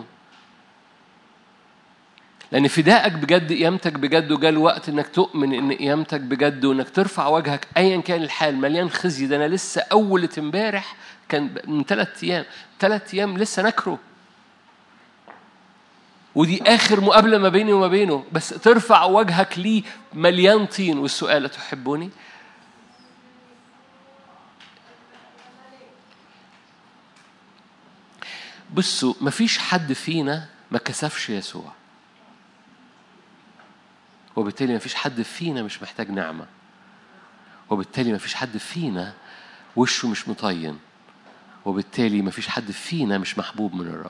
لأن فدائك بجد قيامتك بجد وجاء الوقت إنك تؤمن إن قيامتك بجد وإنك ترفع وجهك أيا كان الحال مليان خزي ده أنا لسه أول امبارح كان من ثلاث أيام ثلاث أيام لسه نكره ودي آخر مقابلة ما بيني وما بينه بس ترفع وجهك ليه مليان طين والسؤال تحبوني؟ بصوا مفيش حد فينا ما كسفش يسوع وبالتالي ما فيش حد فينا مش محتاج نعمة وبالتالي ما فيش حد فينا وشه مش مطين وبالتالي ما فيش حد فينا مش محبوب من الرب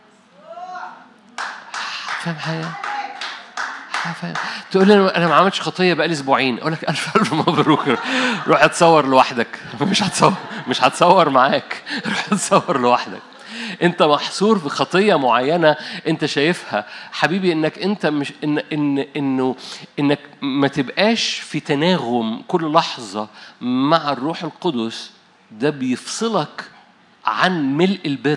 فاهم حاجة؟ فاهم تقول لي انا ما عملتش خطيه بقالي اسبوعين اقول لك الف الف مبروك روح اتصور لوحدك مش هتصور مش هتصور معاك روح اتصور لوحدك انت محصور في خطيه معينه انت شايفها حبيبي انك انت مش ان ان انه انك ما تبقاش في تناغم كل لحظه مع الروح القدس ده بيفصلك عن ملء البر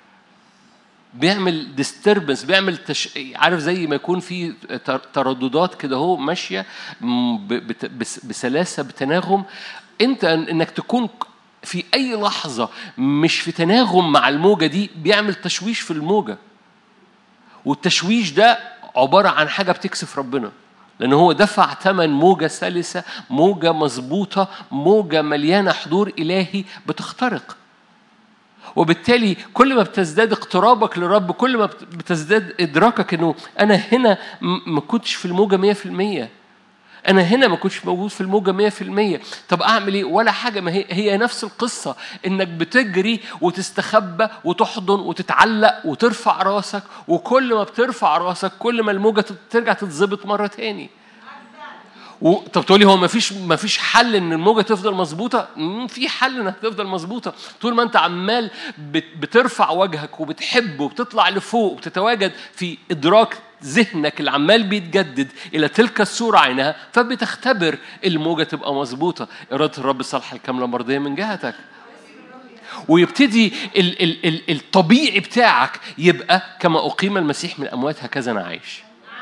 بيعمل ديستربنس بيعمل تش... عارف زي ما يكون في ترددات كده هو ماشيه بسلاسه بتناغم انت انك تكون في أي لحظة مش في تناغم مع الموجة دي بيعمل تشويش في الموجة والتشويش ده عبارة عن حاجة بتكسف ربنا لأن هو دفع ثمن موجة سلسة موجة مظبوطة موجة مليانة حضور إلهي بتخترق وبالتالي كل ما بتزداد اقترابك للرب كل ما بتزداد إدراكك إنه أنا هنا ما كنتش في الموجة مية في المية أنا هنا ما كنتش موجود في الموجة مية في المية طب أعمل إيه ولا حاجة ما هي هي نفس القصة إنك بتجري وتستخبى وتحضن وتتعلق وترفع راسك وكل ما بترفع راسك كل ما الموجة ترجع تتظبط مرة تاني و... طب تقولي هو ما فيش ما فيش حل ان الموجه تفضل مظبوطه؟ في حل انها تفضل مظبوطه طول ما انت عمال بت... بترفع وجهك وبتحب وبتطلع لفوق وبتتواجد في ادراك ذهنك اللي عمال بيتجدد الى تلك الصوره عينها فبتختبر الموجه تبقى مظبوطه اراده الرب الصالحه الكامله مرضيه من جهتك ويبتدي ال ال ال الطبيعي بتاعك يبقى كما أقيم المسيح من الأموات هكذا أنا عايش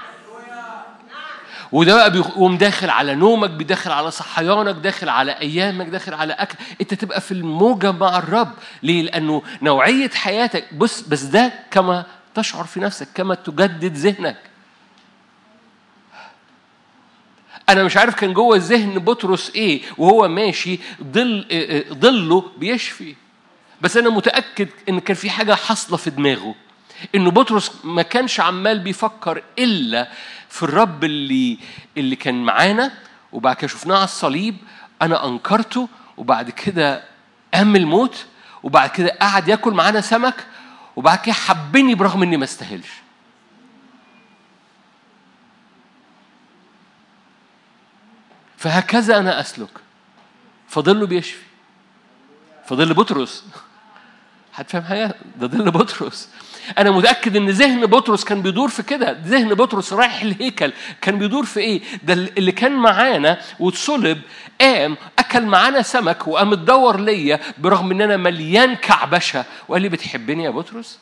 وده بقى بيقوم داخل على نومك بيدخل على صحيانك داخل على ايامك داخل على اكل انت تبقى في الموجه مع الرب ليه لانه نوعيه حياتك بص بس ده كما تشعر في نفسك كما تجدد ذهنك انا مش عارف كان جوه ذهن بطرس ايه وهو ماشي ظل ظله بيشفي بس انا متاكد ان كان في حاجه حاصله في دماغه انه بطرس ما كانش عمال بيفكر الا في الرب اللي اللي كان معانا وبعد كده شفناه على الصليب انا انكرته وبعد كده قام الموت وبعد كده قعد ياكل معانا سمك وبعد كده حبني برغم اني ما استاهلش فهكذا انا اسلك فضله بيشفي فضل بطرس هتفهم حاجه ده ظل بطرس انا متاكد ان ذهن بطرس كان بيدور في كده ذهن بطرس رايح الهيكل كان بيدور في ايه ده اللي كان معانا واتصلب قام اكل معانا سمك وقام اتدور ليا برغم ان انا مليان كعبشه وقال لي بتحبني يا بطرس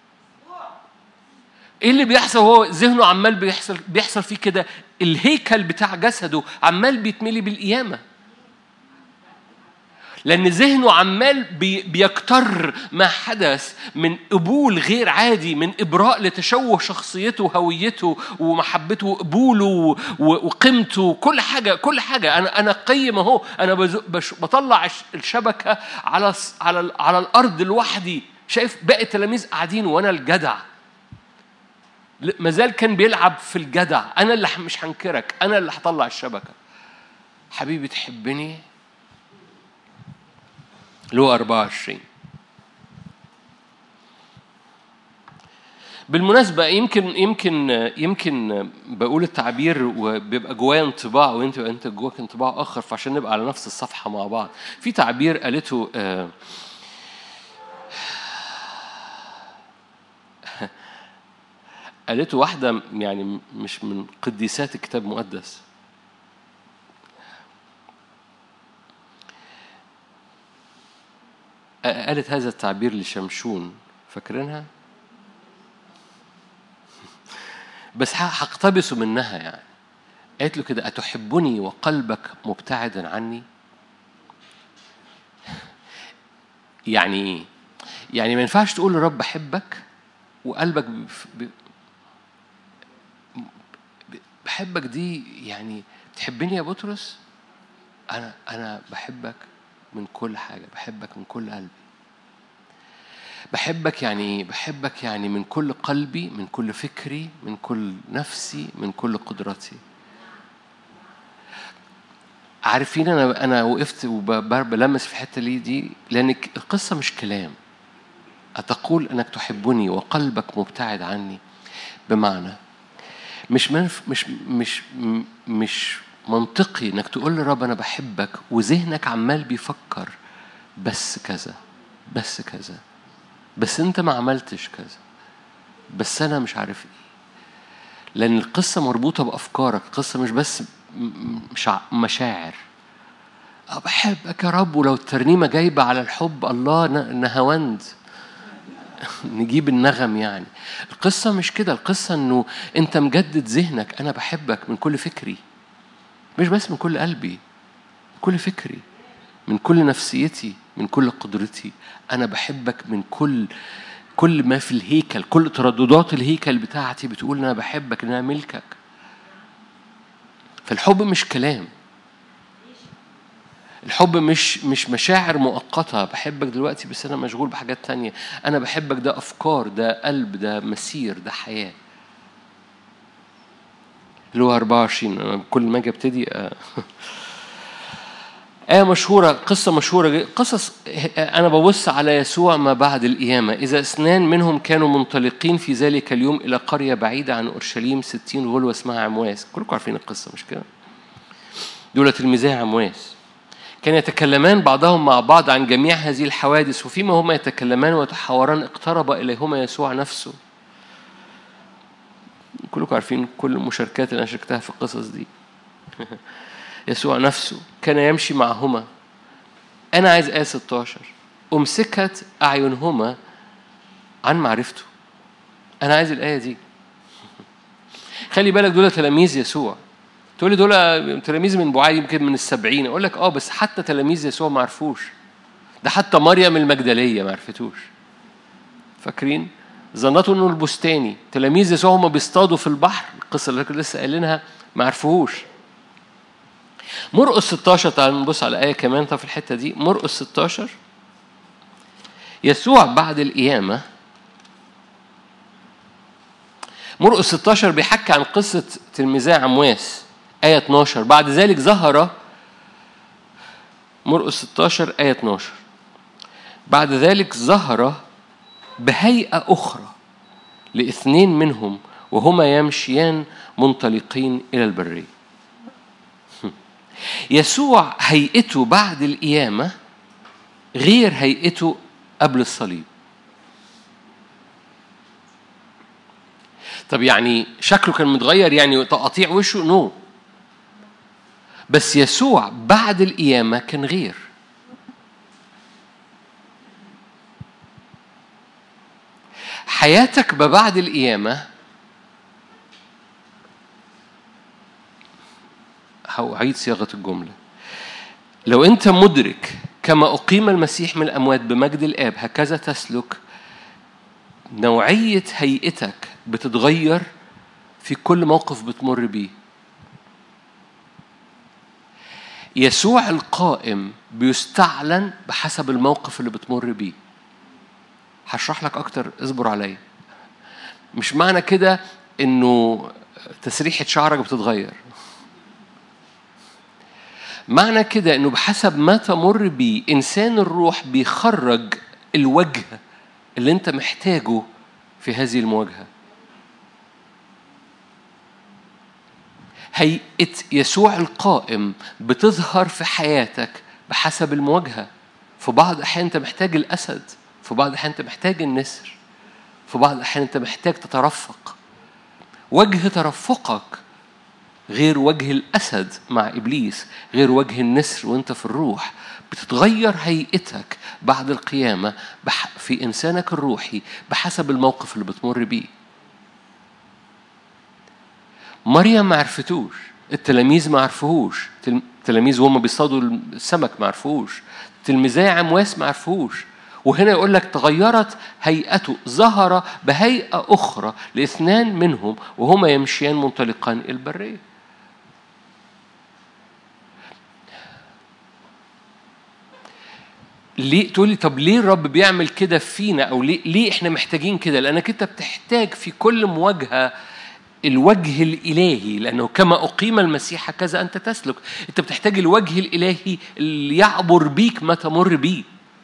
ايه اللي بيحصل هو ذهنه عمال بيحصل بيحصل فيه كده الهيكل بتاع جسده عمال بيتملي بالقيامه لأن ذهنه عمال بي بيكتر ما حدث من قبول غير عادي من إبراء لتشوه شخصيته وهويته ومحبته وقبوله وقيمته كل حاجة كل حاجة أنا أنا قيم أهو أنا بطلع الشبكة على على على الأرض لوحدي شايف باقي التلاميذ قاعدين وأنا الجدع مازال كان بيلعب في الجدع أنا اللي مش هنكرك أنا اللي هطلع الشبكة حبيبي تحبني لو 24 بالمناسبة يمكن يمكن يمكن بقول التعبير وبيبقى جوايا انطباع وانت انت جواك انطباع اخر فعشان نبقى على نفس الصفحة مع بعض. في تعبير قالته آه قالته واحدة يعني مش من قديسات الكتاب المقدس قالت هذا التعبير لشمشون فاكرينها؟ بس هقتبسه منها يعني قالت له كده أتحبني وقلبك مبتعدا عني؟ يعني إيه؟ يعني ما ينفعش تقول لرب بحبك وقلبك بحبك دي يعني بتحبني يا بطرس؟ أنا أنا بحبك من كل حاجة بحبك من كل قلبي بحبك يعني بحبك يعني من كل قلبي من كل فكري من كل نفسي من كل قدرتي عارفين انا انا وقفت وبلمس في الحته دي دي لان القصه مش كلام أتقول أنك تحبني وقلبك مبتعد عني بمعنى مش منف مش مش مش منطقي انك تقول لرب انا بحبك وذهنك عمال بيفكر بس كذا بس كذا بس انت ما عملتش كذا بس انا مش عارف ايه لان القصه مربوطه بافكارك القصه مش بس مش مشاعر بحبك يا رب ولو الترنيمه جايبه على الحب الله نهاوند نجيب النغم يعني القصة مش كده القصة انه انت مجدد ذهنك انا بحبك من كل فكري مش بس من كل قلبي من كل فكري من كل نفسيتي من كل قدرتي أنا بحبك من كل كل ما في الهيكل كل ترددات الهيكل بتاعتي بتقول أنا بحبك إن أنا ملكك فالحب مش كلام الحب مش مش مشاعر مؤقتة بحبك دلوقتي بس أنا مشغول بحاجات تانية أنا بحبك ده أفكار ده قلب ده مسير ده حياة اللي هو 24 كل ما اجي ابتدي آه. آية مشهورة قصة مشهورة قصص أنا ببص على يسوع ما بعد القيامة إذا اثنان منهم كانوا منطلقين في ذلك اليوم إلى قرية بعيدة عن أورشليم ستين غلوة اسمها عمواس كلكم عارفين القصة مش كده دول تلميذي عمواس كان يتكلمان بعضهم مع بعض عن جميع هذه الحوادث وفيما هما يتكلمان ويتحاوران اقترب إليهما يسوع نفسه كلكم عارفين كل المشاركات اللي أنا شاركتها في القصص دي يسوع نفسه كان يمشي معهما أنا عايز آية 16 أمسكت أعينهما عن معرفته أنا عايز الآية دي خلي بالك دول تلاميذ يسوع تقول لي دول تلاميذ من بعاد يمكن من السبعين أقول لك أه بس حتى تلاميذ يسوع ما عرفوش ده حتى مريم المجدلية ما عرفتوش فاكرين ظنته انه البستاني تلاميذ يسوع هم بيصطادوا في البحر القصه اللي لسه قايلينها ما عرفوهوش مرقس 16 تعال نبص على آية كمان طب في الحتة دي مرقس 16 يسوع بعد القيامة مرقس 16 بيحكي عن قصة تلميذي عمواس آية 12 بعد ذلك ظهر مرقس 16 آية 12 بعد ذلك ظهر بهيئة أخرى لاثنين منهم وهما يمشيان منطلقين إلى البرية يسوع هيئته بعد القيامة غير هيئته قبل الصليب طب يعني شكله كان متغير يعني تقطيع وشه نو بس يسوع بعد القيامة كان غير حياتك ما بعد القيامة هعيد صياغة الجملة لو أنت مدرك كما أقيم المسيح من الأموات بمجد الآب هكذا تسلك نوعية هيئتك بتتغير في كل موقف بتمر بيه يسوع القائم بيستعلن بحسب الموقف اللي بتمر بيه هشرح لك اكتر اصبر عليا مش معنى كده انه تسريحة شعرك بتتغير معنى كده انه بحسب ما تمر بيه انسان الروح بيخرج الوجه اللي انت محتاجه في هذه المواجهه هيئة يسوع القائم بتظهر في حياتك بحسب المواجهة في بعض الأحيان أنت محتاج الأسد في بعض الأحيان أنت محتاج النسر في بعض الأحيان أنت محتاج تترفق وجه ترفقك غير وجه الأسد مع إبليس غير وجه النسر وأنت في الروح بتتغير هيئتك بعد القيامة في إنسانك الروحي بحسب الموقف اللي بتمر بيه مريم ما عرفتوش التلاميذ ما عرفوهوش التلاميذ وهم بيصطادوا السمك ما عرفوهوش تلميذي عمواس ما عرفوهوش وهنا يقول لك تغيرت هيئته ظهر بهيئة أخرى لاثنان منهم وهما يمشيان منطلقان البرية ليه تقول لي طب ليه الرب بيعمل كده فينا او ليه ليه احنا محتاجين كده لانك انت بتحتاج في كل مواجهه الوجه الإلهي لأنه كما أقيم المسيح هكذا أنت تسلك أنت بتحتاج الوجه الإلهي اللي يعبر بيك ما تمر بيه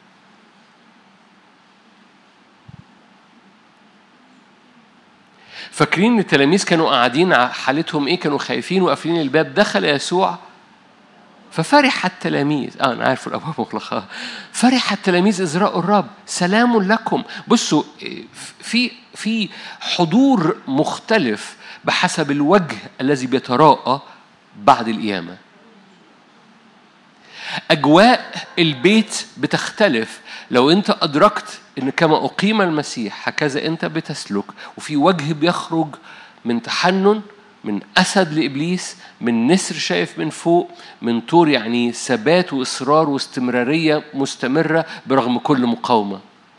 فاكرين التلاميذ كانوا قاعدين حالتهم ايه كانوا خايفين وقافلين الباب دخل يسوع ففرح التلاميذ اه انا عارف الابواب مغلقه فرح التلاميذ اذ راوا الرب سلام لكم بصوا في في حضور مختلف بحسب الوجه الذي بيتراءى بعد القيامة أجواء البيت بتختلف لو أنت أدركت أن كما أقيم المسيح هكذا أنت بتسلك وفي وجه بيخرج من تحنن من أسد لإبليس من نسر شايف من فوق من طور يعني ثبات وإصرار واستمرارية مستمرة برغم كل مقاومة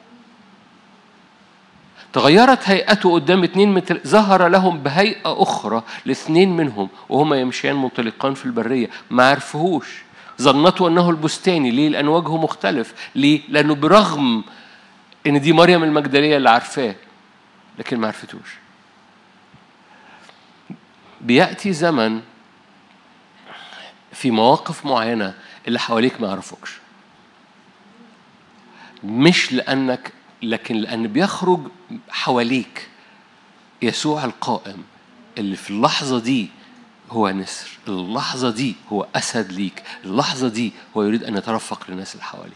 تغيرت هيئته قدام اثنين متر ظهر لهم بهيئة أخرى لاثنين منهم وهما يمشيان منطلقان في البرية ما عرفوهوش ظنته أنه البستاني ليه؟ لأن وجهه مختلف ليه؟ لأنه برغم إن دي مريم المجدلية اللي عارفاه لكن ما عرفتوش بيأتي زمن في مواقف معينة اللي حواليك ما يعرفوكش مش لأنك لكن لأن بيخرج حواليك يسوع القائم اللي في اللحظة دي هو نسر اللحظة دي هو أسد ليك اللحظة دي هو يريد أن يترفق للناس اللي حواليك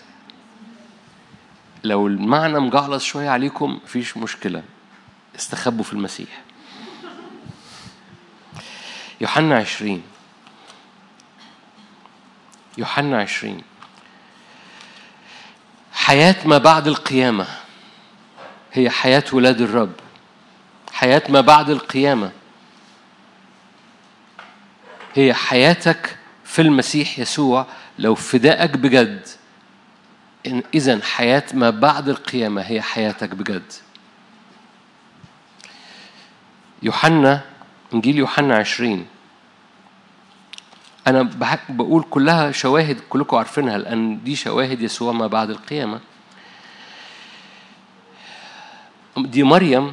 لو المعنى مجعلص شوية عليكم مفيش مشكلة استخبوا في المسيح يوحنا عشرين يوحنا عشرين حياة ما بعد القيامة هي حياة ولاد الرب حياة ما بعد القيامة هي حياتك في المسيح يسوع لو فدائك بجد إذا حياة ما بعد القيامة هي حياتك بجد يوحنا إنجيل يوحنا عشرين أنا بح- بقول كلها شواهد كلكم عارفينها لأن دي شواهد يسوع ما بعد القيامة دي مريم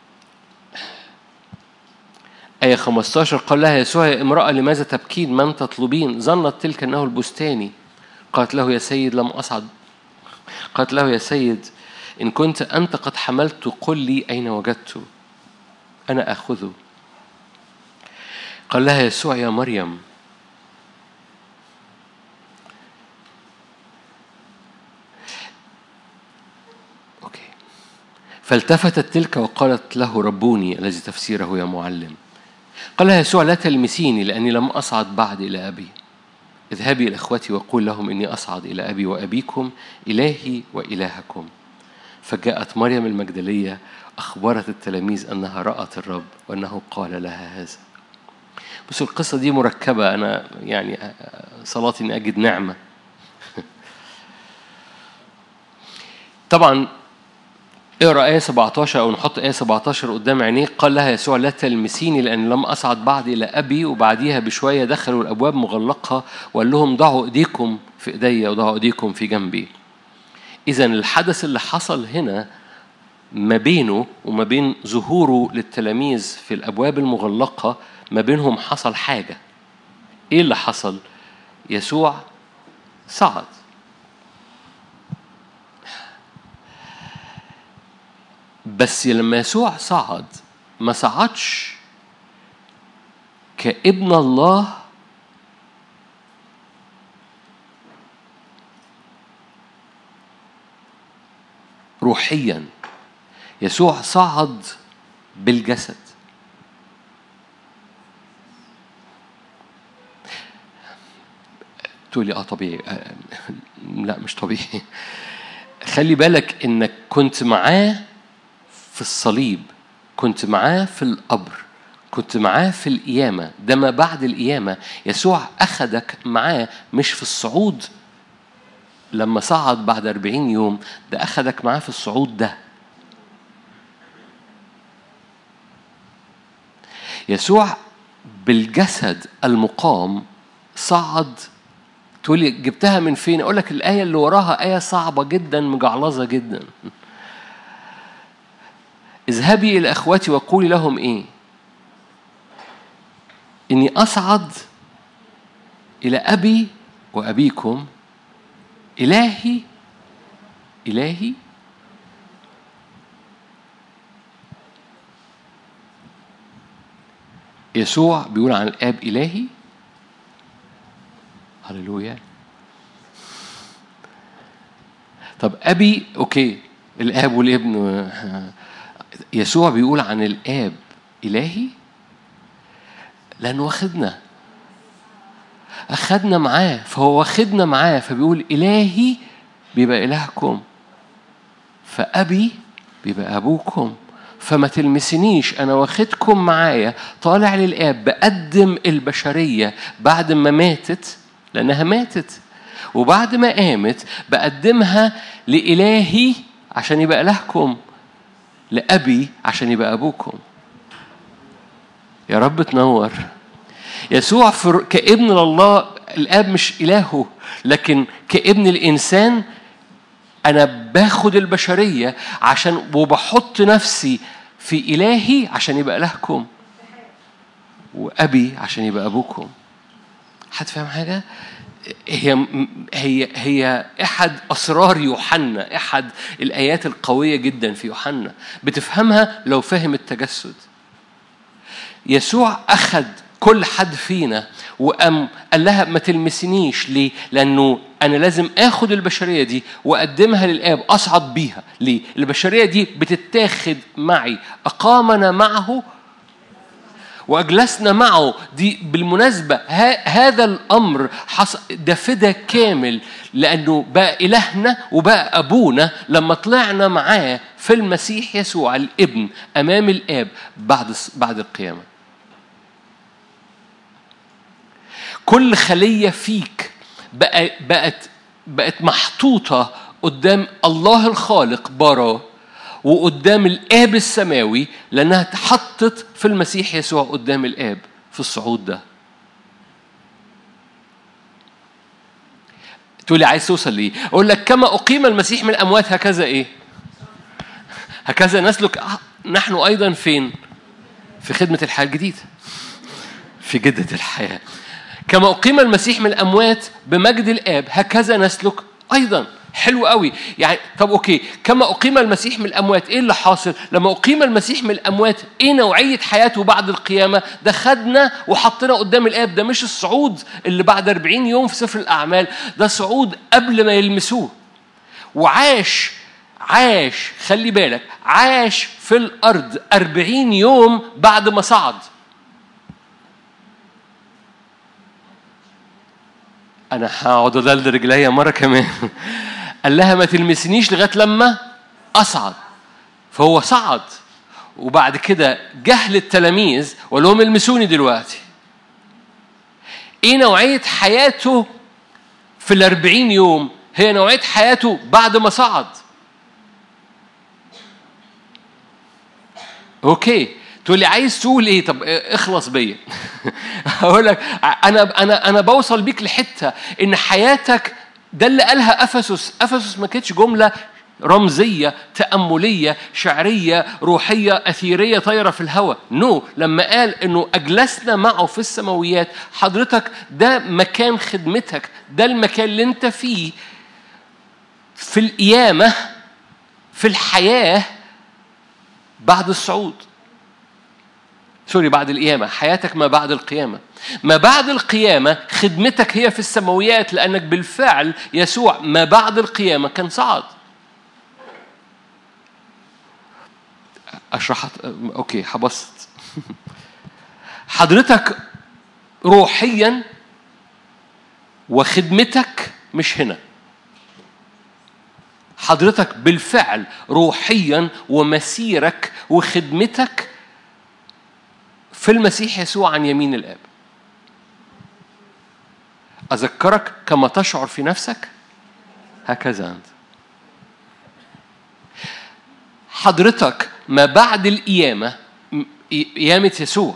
آية 15 قال لها يسوع يا امرأة لماذا تبكين من تطلبين ظنت تلك أنه البستاني قالت له يا سيد لم أصعد قالت له يا سيد إن كنت أنت قد حملت قل لي أين وجدته أنا آخذه قال لها يسوع يا مريم أوكي فالتفتت تلك وقالت له ربوني الذي تفسيره يا معلم قال لها يسوع لا تلمسيني لأني لم أصعد بعد إلى أبي اذهبي إلى إخوتي وقول لهم إني أصعد إلى أبي وأبيكم إلهي وإلهكم فجاءت مريم المجدلية أخبرت التلاميذ أنها رأت الرب وأنه قال لها هذا بصوا القصة دي مركبة أنا يعني صلاتي إني أجد نعمة طبعا اقرا آية 17 أو نحط آية 17 قدام عينيك قال لها يسوع لا تلمسيني لأن لم أصعد بعد إلى أبي وبعديها بشوية دخلوا الأبواب مغلقة وقال لهم ضعوا إيديكم في إيديا وضعوا إيديكم في جنبي إذا الحدث اللي حصل هنا ما بينه وما بين ظهوره للتلاميذ في الأبواب المغلقة ما بينهم حصل حاجة إيه اللي حصل؟ يسوع صعد بس لما يسوع صعد ما صعدش كابن الله روحيا يسوع صعد بالجسد تقولي اه طبيعي آه، لا مش طبيعي خلي بالك انك كنت معاه في الصليب كنت معاه في القبر كنت معاه في القيامة ده ما بعد القيامة يسوع أخدك معاه مش في الصعود لما صعد بعد أربعين يوم ده أخدك معاه في الصعود ده يسوع بالجسد المقام صعد تقولي جبتها من فين اقول لك الايه اللي وراها ايه صعبه جدا مجعلظه جدا اذهبي الى اخواتي وقولي لهم ايه اني اصعد الى ابي وابيكم الهي الهي يسوع بيقول عن الاب الهي هللويا طب ابي اوكي الاب والابن يسوع بيقول عن الاب الهي لانه واخدنا اخدنا معاه فهو واخدنا معاه فبيقول الهي بيبقى الهكم فابي بيبقى ابوكم فما تلمسنيش انا واخدكم معايا طالع للاب بقدم البشريه بعد ما ماتت لانها ماتت وبعد ما قامت بقدمها لالهي عشان يبقى الهكم لابي عشان يبقى ابوكم يا رب تنور يسوع في كابن لله الاب مش الهه لكن كابن الانسان انا باخد البشريه عشان وبحط نفسي في الهي عشان يبقى الهكم وابي عشان يبقى ابوكم حد فاهم حاجه هي هي هي احد اسرار يوحنا احد الايات القويه جدا في يوحنا بتفهمها لو فاهم التجسد يسوع اخذ كل حد فينا وقام قال لها ما تلمسنيش ليه؟ لأنه أنا لازم آخد البشرية دي وأقدمها للآب أصعد بيها ليه؟ البشرية دي بتتاخد معي أقامنا معه وأجلسنا معه دي بالمناسبة هذا الأمر حصل ده فدا كامل لأنه بقى إلهنا وبقى أبونا لما طلعنا معاه في المسيح يسوع الابن أمام الآب بعد بعد القيامة كل خلية فيك بقى بقت بقت محطوطة قدام الله الخالق براه وقدام الآب السماوي لأنها اتحطت في المسيح يسوع قدام الآب في الصعود ده تقول لي عايز توصل ليه اقول لك كما اقيم المسيح من الاموات هكذا ايه هكذا نسلك نحن ايضا فين في خدمه الحياه الجديده في جده الحياه كما اقيم المسيح من الاموات بمجد الاب هكذا نسلك ايضا حلو قوي يعني طب اوكي كما اقيم المسيح من الاموات ايه اللي حاصل لما اقيم المسيح من الاموات ايه نوعيه حياته بعد القيامه ده خدنا وحطنا قدام الاب ده مش الصعود اللي بعد 40 يوم في سفر الاعمال ده صعود قبل ما يلمسوه وعاش عاش خلي بالك عاش في الارض 40 يوم بعد ما صعد انا هقعد ادلل رجليا مره كمان قال لها ما تلمسنيش لغايه لما اصعد فهو صعد وبعد كده جهل التلاميذ وقال لهم المسوني دلوقتي ايه نوعيه حياته في الأربعين يوم هي نوعيه حياته بعد ما صعد اوكي تقول لي عايز تقول ايه طب اخلص بيا اقول لك انا انا انا بوصل بيك لحته ان حياتك ده اللي قالها افسس افسس ما كانتش جمله رمزية تأملية شعرية روحية أثيرية طايرة في الهواء نو no. لما قال أنه أجلسنا معه في السماويات حضرتك ده مكان خدمتك ده المكان اللي أنت فيه في القيامة في الحياة بعد الصعود سوري بعد القيامة حياتك ما بعد القيامة ما بعد القيامة خدمتك هي في السماويات لأنك بالفعل يسوع ما بعد القيامة كان صعد أشرح أوكي حبسط حضرتك روحيا وخدمتك مش هنا حضرتك بالفعل روحيا ومسيرك وخدمتك في المسيح يسوع عن يمين الاب اذكرك كما تشعر في نفسك هكذا انت حضرتك ما بعد القيامه قيامه يسوع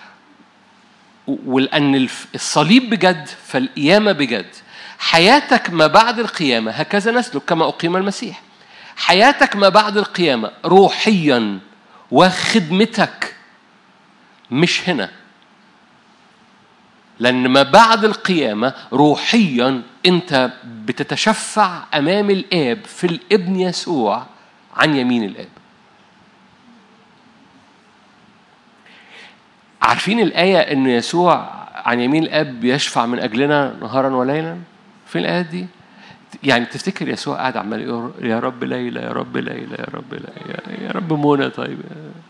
ولان الصليب بجد فالقيامه بجد حياتك ما بعد القيامه هكذا نسلك كما اقيم المسيح حياتك ما بعد القيامه روحيا وخدمتك مش هنا لأن ما بعد القيامة روحيا أنت بتتشفع أمام الآب في الابن يسوع عن يمين الآب عارفين الآية أن يسوع عن يمين الآب يشفع من أجلنا نهارا وليلا فين الآيات دي؟ يعني تفتكر يسوع قاعد عمال يقول يا رب ليلى يا رب ليلى يا رب ليلى يا رب منى طيب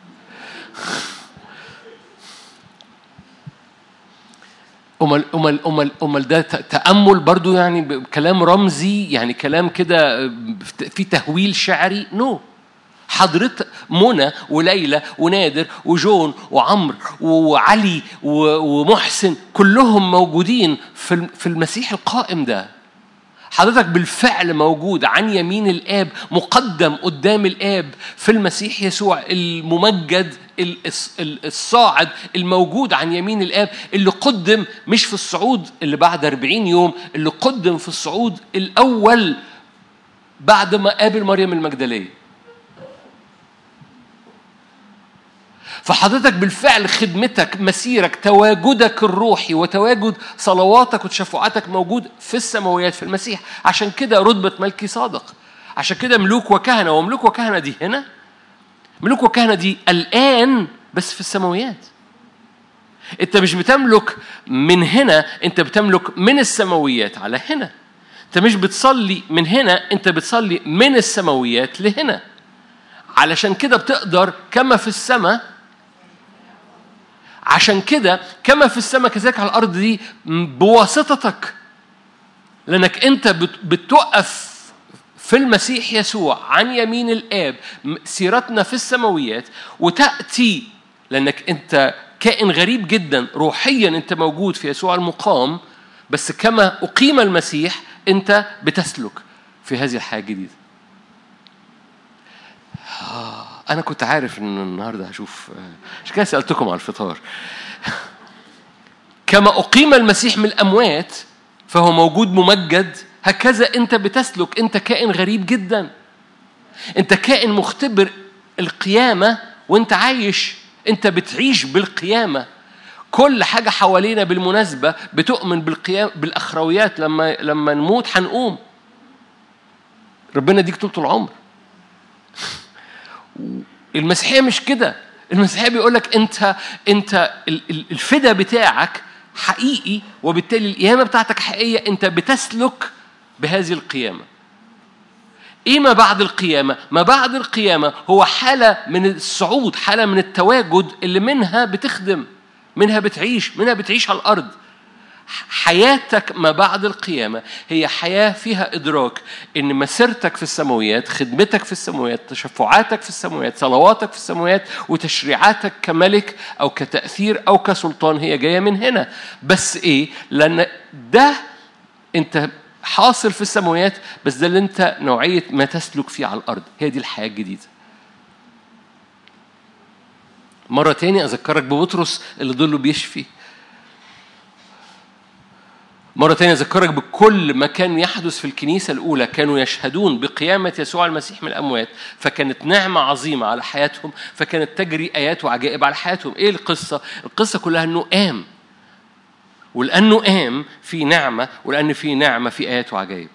امال امال امال امال ده تامل برضو يعني كلام رمزي يعني كلام كده في تهويل شعري نو no. حضرتك منى وليلى ونادر وجون وعمر وعلي ومحسن كلهم موجودين في المسيح القائم ده حضرتك بالفعل موجود عن يمين الآب مقدم قدام الآب في المسيح يسوع الممجد الصاعد الموجود عن يمين الآب اللي قدم مش في الصعود اللي بعد 40 يوم اللي قدم في الصعود الأول بعد ما قابل مريم المجدلية فحضرتك بالفعل خدمتك مسيرك تواجدك الروحي وتواجد صلواتك وتشفعاتك موجود في السماويات في المسيح عشان كده رتبة ملكي صادق عشان كده ملوك وكهنة وملوك وكهنة دي هنا ملوك وكهنة دي الآن بس في السماويات انت مش بتملك من هنا انت بتملك من السماويات على هنا انت مش بتصلي من هنا انت بتصلي من السماويات لهنا علشان كده بتقدر كما في السماء عشان كده كما في السماء كذلك على الارض دي بواسطتك لانك انت بتوقف في المسيح يسوع عن يمين الاب سيرتنا في السماويات وتاتي لانك انت كائن غريب جدا روحيا انت موجود في يسوع المقام بس كما اقيم المسيح انت بتسلك في هذه الحياه الجديده آه. أنا كنت عارف إن النهاردة هشوف عشان كده سألتكم على الفطار كما أقيم المسيح من الأموات فهو موجود ممجد هكذا انت بتسلك انت كائن غريب جدا انت كائن مختبر القيامه وانت عايش انت بتعيش بالقيامه كل حاجه حوالينا بالمناسبه بتؤمن بالقيام بالاخرويات لما لما نموت هنقوم ربنا يديك طول العمر المسيحيه مش كده المسيحيه بيقول لك انت انت الفدا بتاعك حقيقي وبالتالي القيامه بتاعتك حقيقيه انت بتسلك بهذه القيامه ايه ما بعد القيامه ما بعد القيامه هو حاله من الصعود حاله من التواجد اللي منها بتخدم منها بتعيش منها بتعيش على الارض حياتك ما بعد القيامة هي حياة فيها إدراك إن مسيرتك في السماويات خدمتك في السماويات تشفعاتك في السماويات صلواتك في السماويات وتشريعاتك كملك أو كتأثير أو كسلطان هي جاية من هنا بس إيه لأن ده أنت حاصل في السماويات بس ده اللي أنت نوعية ما تسلك فيه على الأرض هي دي الحياة الجديدة مرة تاني أذكرك ببطرس اللي ضله بيشفي مرة تانية أذكرك بكل ما كان يحدث في الكنيسة الأولى كانوا يشهدون بقيامة يسوع المسيح من الأموات فكانت نعمة عظيمة على حياتهم فكانت تجري آيات وعجائب على حياتهم إيه القصة؟ القصة كلها أنه قام ولأنه قام في نعمة ولأن في نعمة في آيات وعجائب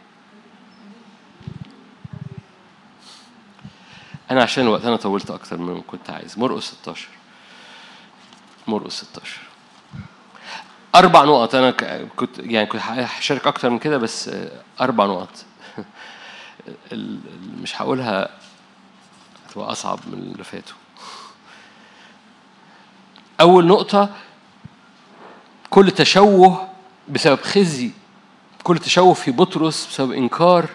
أنا عشان الوقت أنا طولت أكتر من كنت عايز مرقس 16 مرقس 16 أربع نقط أنا كنت يعني كنت هشارك أكتر من كده بس أربع نقط مش هقولها هتبقى أصعب من اللي فاتوا أول نقطة كل تشوه بسبب خزي كل تشوه في بطرس بسبب إنكار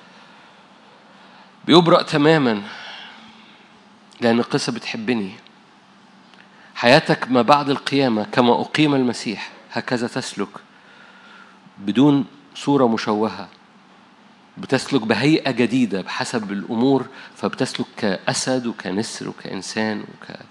بيبرأ تماما لأن القصة بتحبني حياتك ما بعد القيامة كما أقيم المسيح هكذا تسلك بدون صورة مشوهة بتسلك بهيئة جديدة بحسب الأمور فبتسلك كأسد وكنسر وكإنسان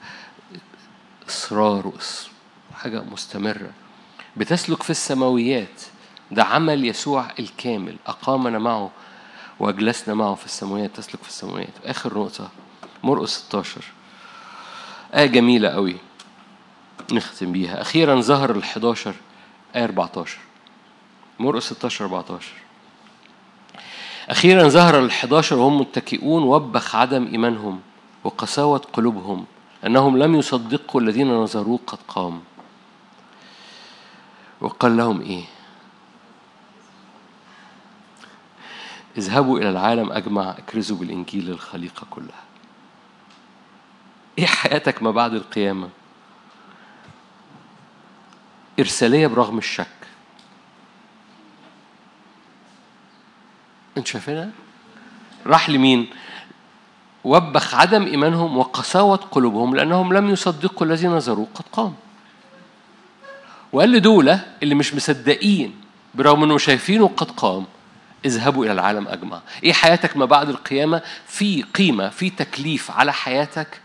وكإصرار حاجة مستمرة بتسلك في السماويات ده عمل يسوع الكامل أقامنا معه وأجلسنا معه في السماويات تسلك في السماويات آخر نقطة مرقس 16 آية جميلة قوي نختم بيها أخيرا ظهر ال 11 آية 14 مرقس 16 14 أخيرا ظهر ال 11 وهم متكئون وبخ عدم إيمانهم وقساوة قلوبهم أنهم لم يصدقوا الذين نظروه قد قام وقال لهم إيه اذهبوا إلى العالم أجمع اكرزوا بالإنجيل للخليقة كلها إيه حياتك ما بعد القيامة إرسالية برغم الشك أنت شايفينها؟ راح لمين؟ وبخ عدم إيمانهم وقساوة قلوبهم لأنهم لم يصدقوا الذي نظروا قد قام وقال لدولة اللي مش مصدقين برغم انهم شايفينه قد قام اذهبوا الى العالم اجمع ايه حياتك ما بعد القيامه في قيمه في تكليف على حياتك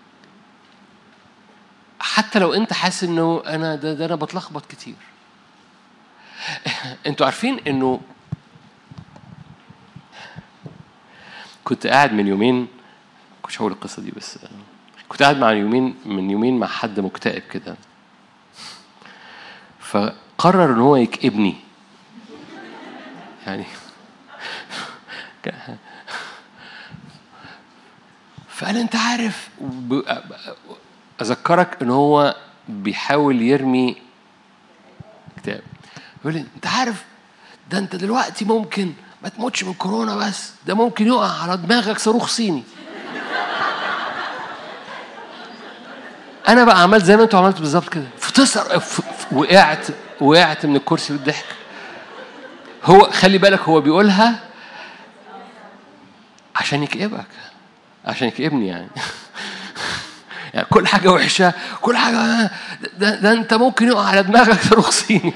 حتى لو انت حاسس انه انا ده, ده انا بتلخبط كتير انتوا عارفين انه كنت قاعد من يومين كنتش هقول القصه دي بس كنت قاعد مع يومين من يومين مع حد مكتئب كده فقرر ان هو يكئبني يعني فقال انت عارف اذكرك ان هو بيحاول يرمي كتاب يقول لي انت عارف ده انت دلوقتي ممكن ما تموتش من كورونا بس ده ممكن يقع على دماغك صاروخ صيني انا بقى عملت زي ما انتوا عملتوا بالظبط كده فتصر وقعت وقعت من الكرسي بالضحك هو خلي بالك هو بيقولها عشان يكئبك عشان يكئبني يعني يعني كل حاجة وحشة كل حاجة ده, ده أنت ممكن يقع على دماغك صاروخ صيني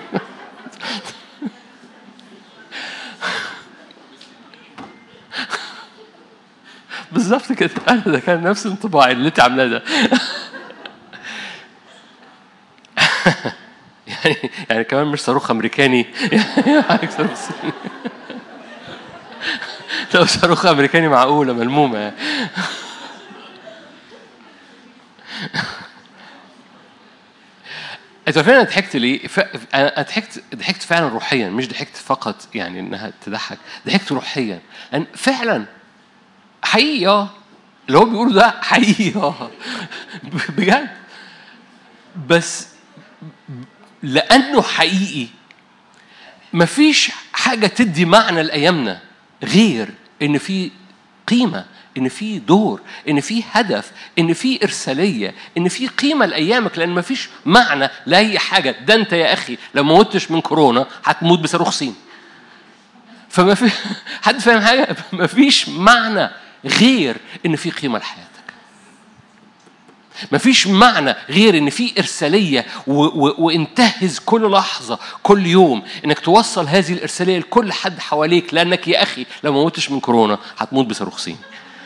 بالظبط كده أنا ده كان نفس انطباعي اللي أنت عاملاه ده يعني يعني كمان مش صاروخ امريكاني يعني صاروخ صيني لو صاروخ امريكاني معقوله ملمومه يعني. انت عارفين انا ضحكت ليه؟ ف... انا ضحكت ضحكت فعلا روحيا مش ضحكت فقط يعني انها تضحك، ضحكت روحيا لان فعلا حقيقي اه اللي هو بيقوله ده حقيقي اه بجد بس لانه حقيقي مفيش حاجه تدي معنى لايامنا غير ان في قيمه ان في دور ان في هدف ان في ارساليه ان في قيمه لايامك لان مفيش معنى لاي حاجه ده انت يا اخي لو ما متش من كورونا هتموت بصاروخ صيني فما في حد فاهم حاجه مفيش معنى غير ان في قيمه لحياتك مفيش معنى غير ان في ارساليه و- و- وانتهز كل لحظه كل يوم انك توصل هذه الارساليه لكل حد حواليك لانك يا اخي لو ما متش من كورونا هتموت بصاروخ صيني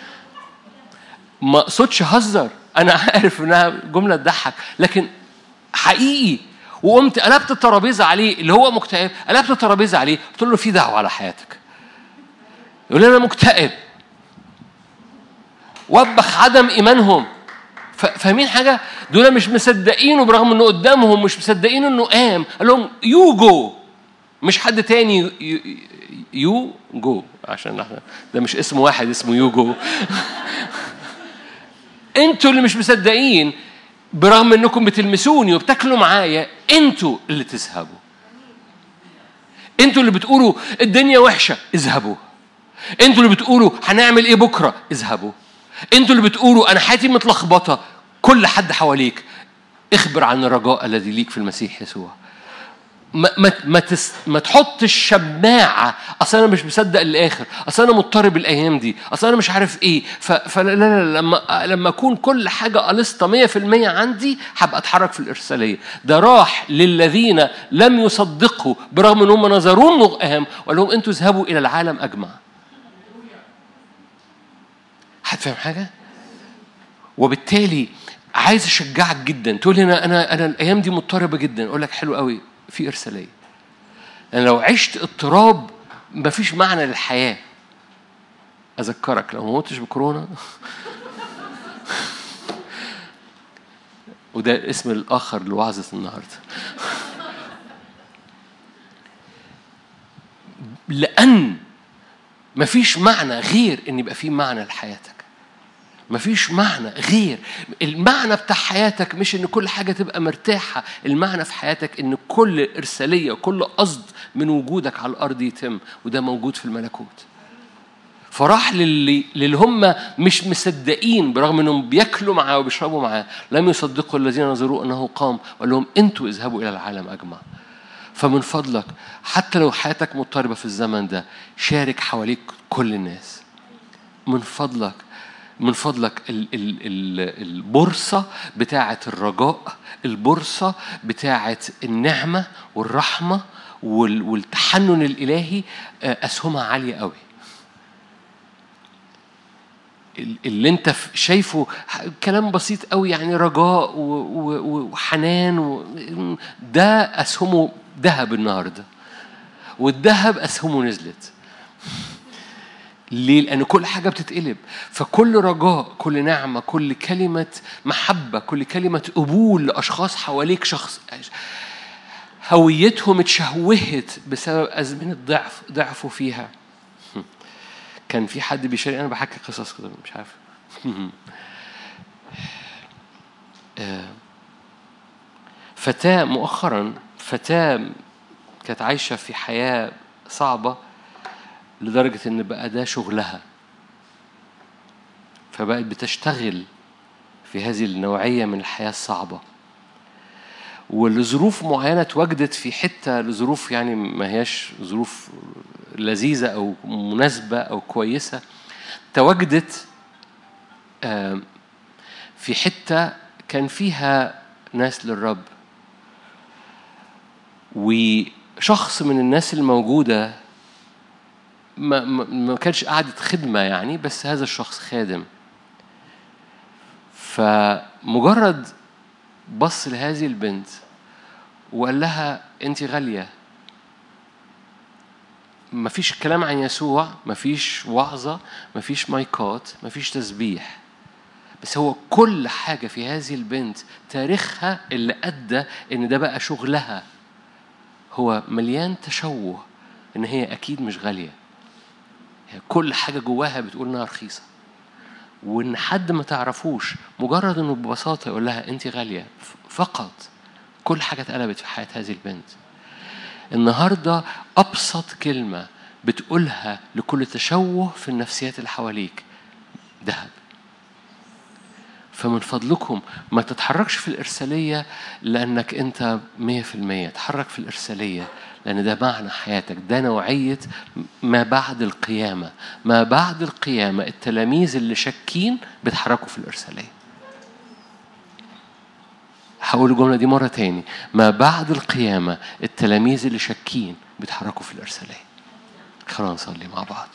ما اقصدش هزر انا عارف انها جمله تضحك لكن حقيقي وقمت قلبت الترابيزه عليه اللي هو مكتئب قلبت الترابيزه عليه قلت له في دعوه على حياتك يقول لي انا مكتئب وبخ عدم ايمانهم ف- فاهمين حاجه دول مش مصدقينه برغم انه قدامهم مش مصدقين انه قام قال لهم يو جو مش حد تاني ي- ي- يو جو عشان احنا ده مش اسم واحد اسمه يو جو انتوا اللي مش مصدقين برغم انكم بتلمسوني وبتاكلوا معايا انتوا اللي تذهبوا انتوا اللي بتقولوا الدنيا وحشه اذهبوا انتوا اللي بتقولوا هنعمل ايه بكره اذهبوا انتوا اللي بتقولوا انا حياتي متلخبطه كل حد حواليك اخبر عن الرجاء الذي ليك في المسيح يسوع ما ما ما, تس ما تحطش شماعه اصل انا مش مصدق الاخر اصل انا مضطرب الايام دي اصل انا مش عارف ايه ف- فلا لا لا لما لما اكون كل حاجه قلصه 100% عندي هبقى اتحرك في الارساليه ده راح للذين لم يصدقوا برغم ان هم نظروا انه قام وقال لهم انتوا اذهبوا الى العالم اجمع هتفهم حاجه وبالتالي عايز اشجعك جدا تقول لي انا انا انا الايام دي مضطربه جدا اقول لك حلو قوي في ارساليه لان لو عشت اضطراب مفيش معنى للحياه اذكرك لو ما متش بكورونا وده الاسم الاخر لوعظه النهارده لان مفيش معنى غير ان يبقى في معنى لحياتك مفيش معنى غير المعنى بتاع حياتك مش ان كل حاجه تبقى مرتاحه المعنى في حياتك ان كل ارساليه وكل قصد من وجودك على الارض يتم وده موجود في الملكوت فراح للي للي هم مش مصدقين برغم انهم بياكلوا معاه وبيشربوا معاه لم يصدقوا الذين نظروا انه قام وقال لهم انتوا اذهبوا الى العالم اجمع فمن فضلك حتى لو حياتك مضطربه في الزمن ده شارك حواليك كل الناس من فضلك من فضلك ال ال ال البورصة بتاعة الرجاء البورصة بتاعة النعمة والرحمة وال- والتحنن الإلهي آه، أسهمها عالية قوي ال- اللي انت ف- شايفه ح- كلام بسيط قوي يعني رجاء و- و- وحنان و- ده اسهمه ذهب النهارده والذهب اسهمه نزلت ليه؟ لأن كل حاجة بتتقلب فكل رجاء كل نعمة كل كلمة محبة كل كلمة قبول لأشخاص حواليك شخص هويتهم اتشوهت بسبب أزمنة ضعف ضعفوا فيها كان في حد بيشارك أنا بحكي قصص كده مش عارف آه، فتاة مؤخرا فتاة كانت عايشة في حياة صعبة لدرجة إن بقى ده شغلها فبقت بتشتغل في هذه النوعية من الحياة الصعبة ولظروف معينة اتوجدت في حتة لظروف يعني ما هياش ظروف لذيذة أو مناسبة أو كويسة تواجدت آم، في حتة كان فيها ناس للرب وشخص من الناس الموجودة ما, ما, ما كانش قعدة خدمة يعني بس هذا الشخص خادم فمجرد بص لهذه البنت وقال لها أنت غالية مفيش كلام عن يسوع مفيش وعظة مفيش مايكات مفيش تسبيح بس هو كل حاجة في هذه البنت تاريخها اللي أدى إن ده بقى شغلها هو مليان تشوه إن هي أكيد مش غالية هي كل حاجة جواها بتقول إنها رخيصة وإن حد ما تعرفوش مجرد إنه ببساطة يقول لها أنت غالية فقط كل حاجة اتقلبت في حياة هذه البنت النهاردة أبسط كلمة بتقولها لكل تشوه في النفسيات اللي حواليك ذهب فمن فضلكم ما تتحركش في الإرسالية لأنك أنت مية في المية تحرك في الإرسالية لأن ده معنى حياتك ده نوعية ما بعد القيامة ما بعد القيامة التلاميذ اللي شاكين بيتحركوا في الإرسالية هقول الجملة دي مرة تاني ما بعد القيامة التلاميذ اللي شاكين بيتحركوا في الإرسالية خلونا نصلي مع بعض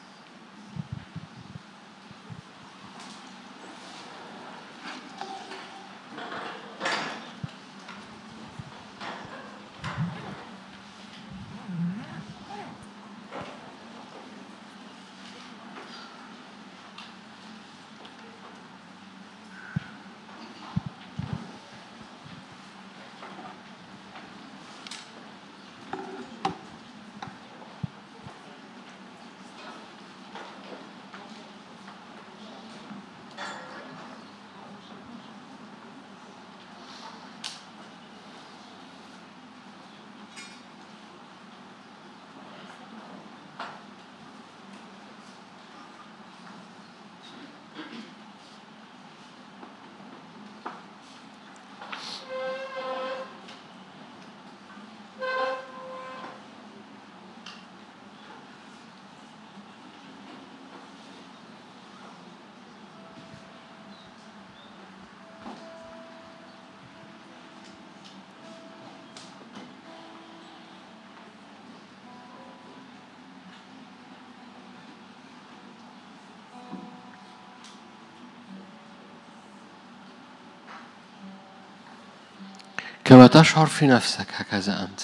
كما تشعر في نفسك هكذا أنت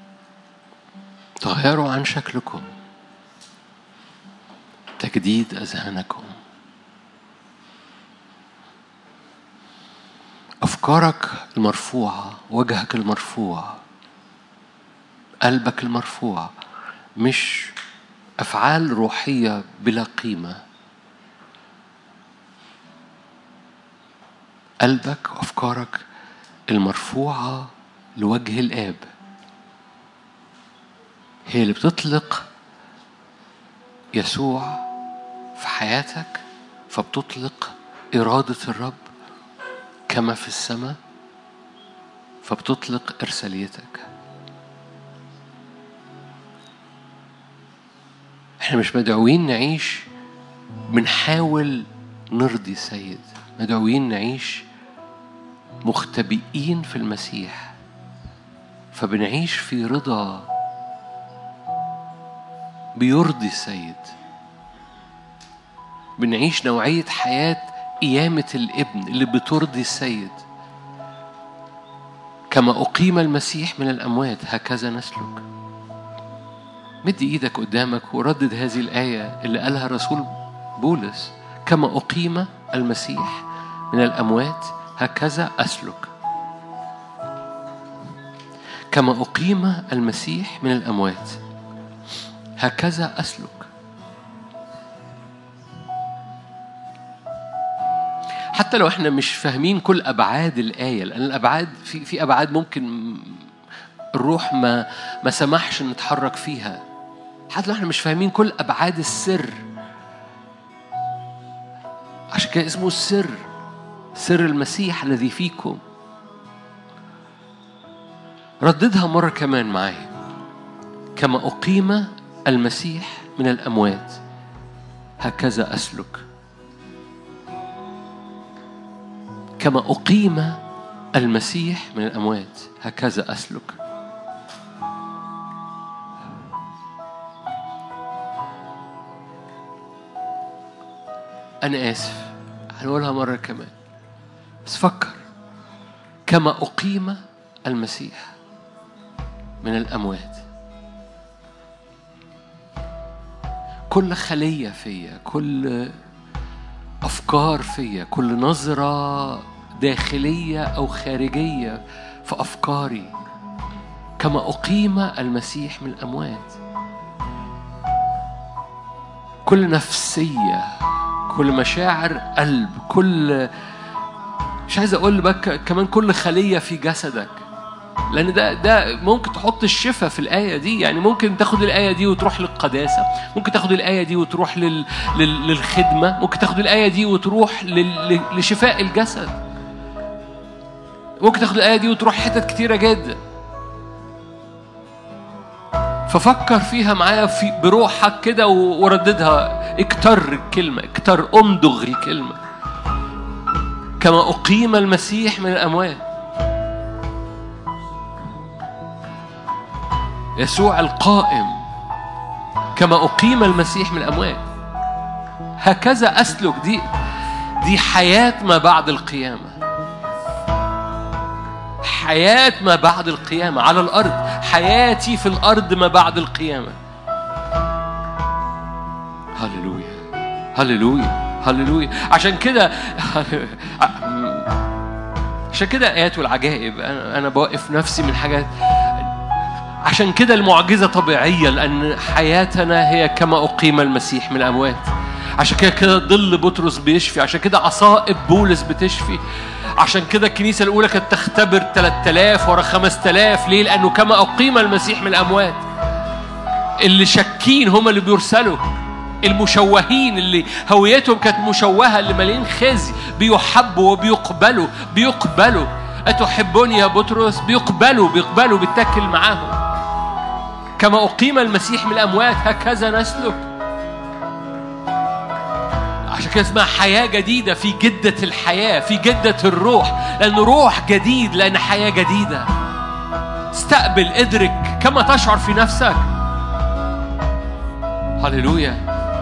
تغيروا عن شكلكم تجديد أذهانكم أفكارك المرفوعة وجهك المرفوع قلبك المرفوع مش أفعال روحية بلا قيمة قلبك وأفكارك المرفوعة لوجه الآب هي اللي بتطلق يسوع في حياتك فبتطلق إرادة الرب كما في السماء فبتطلق إرساليتك احنا مش مدعوين نعيش بنحاول نرضي السيد مدعوين نعيش مختبئين في المسيح فبنعيش في رضا بيرضي السيد بنعيش نوعية حياة قيامة الابن اللي بترضي السيد كما أقيم المسيح من الأموات هكذا نسلك مد إيدك قدامك وردد هذه الآية اللي قالها رسول بولس كما أقيم المسيح من الأموات هكذا أسلك كما أقيم المسيح من الأموات هكذا أسلك حتى لو احنا مش فاهمين كل أبعاد الآية لأن الأبعاد في في أبعاد ممكن الروح ما ما سمحش نتحرك فيها حتى لو احنا مش فاهمين كل أبعاد السر عشان كده اسمه السر سر المسيح الذي فيكم رددها مرة كمان معايا كما أقيم المسيح من الأموات هكذا أسلك كما أقيم المسيح من الأموات هكذا أسلك أنا آسف هنقولها مرة كمان بس فكر كما أقيم المسيح من الأموات كل خلية فيا كل أفكار فيا كل نظرة داخلية أو خارجية في أفكاري كما أقيم المسيح من الأموات كل نفسية كل مشاعر قلب كل مش عايز أقول بك كمان كل خلية في جسدك لان ده ده ممكن تحط الشفاء في الايه دي يعني ممكن تاخد الايه دي وتروح للقداسه ممكن تاخد الايه دي وتروح لل... لل... للخدمه ممكن تاخد الايه دي وتروح لل... لشفاء الجسد ممكن تاخد الايه دي وتروح حتت كتيره جدا ففكر فيها معايا في بروحك كده ورددها اكتر الكلمه اكتر امضغ الكلمه كما اقيم المسيح من الاموات يسوع القائم كما أقيم المسيح من الأموات هكذا أسلك دي دي حياة ما بعد القيامة حياة ما بعد القيامة على الأرض حياتي في الأرض ما بعد القيامة هللويا هللويا هللويا عشان كده عشان كده آيات والعجائب أنا أنا بوقف نفسي من حاجات عشان كده المعجزة طبيعية لأن حياتنا هي كما أقيم المسيح من الأموات عشان كده كده ظل بطرس بيشفي عشان كده عصائب بولس بتشفي عشان كده الكنيسة الأولى كانت تختبر 3000 ورا 5000 ليه؟ لأنه كما أقيم المسيح من الأموات اللي شاكين هم اللي بيرسلوا المشوهين اللي هويتهم كانت مشوهة اللي مالين خزي بيحبوا وبيقبلوا بيقبلوا أتحبني يا بطرس بيقبلوا بيقبلوا بيتكل معاهم كما أقيم المسيح من الأموات هكذا نسلك عشان كده اسمها حياة جديدة في جدة الحياة في جدة الروح لأن روح جديد لأن حياة جديدة استقبل ادرك كما تشعر في نفسك هللويا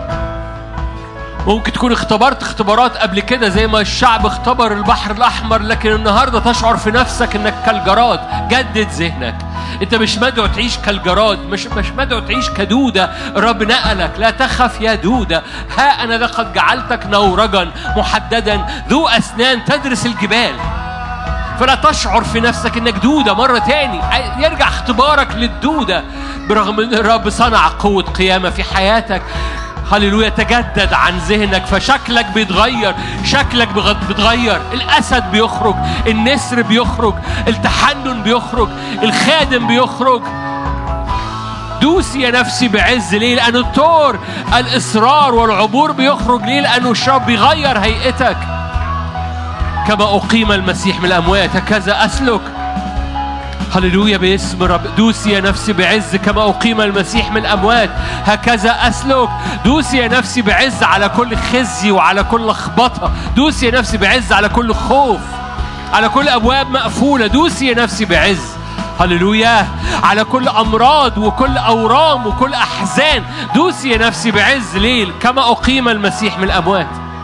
ممكن تكون اختبرت اختبارات قبل كده زي ما الشعب اختبر البحر الأحمر لكن النهاردة تشعر في نفسك انك كالجراد جدد ذهنك انت مش مدعو تعيش كالجراد مش مش مدعو تعيش كدودة رب نقلك لا تخف يا دودة ها أنا قد جعلتك نورجا محددا ذو أسنان تدرس الجبال فلا تشعر في نفسك انك دودة مرة تاني يرجع اختبارك للدودة برغم ان الرب صنع قوة قيامة في حياتك هللويا تجدد عن ذهنك فشكلك بيتغير شكلك بيتغير الأسد بيخرج النسر بيخرج التحنن بيخرج الخادم بيخرج دوسي يا نفسي بعز ليه؟ لأن الطور الإصرار والعبور بيخرج ليه؟ لأنه الشرب بيغير هيئتك كما أقيم المسيح من الأموات هكذا أسلك هللويا باسم رب دوسي يا نفسي بعز كما أقيم المسيح من الأموات هكذا أسلك دوسي يا نفسي بعز على كل خزي وعلى كل لخبطة دوسي يا نفسي بعز على كل خوف على كل أبواب مقفولة دوسي يا نفسي بعز هللويا على كل أمراض وكل أورام وكل أحزان دوسي يا نفسي بعز ليل كما أقيم المسيح من الأموات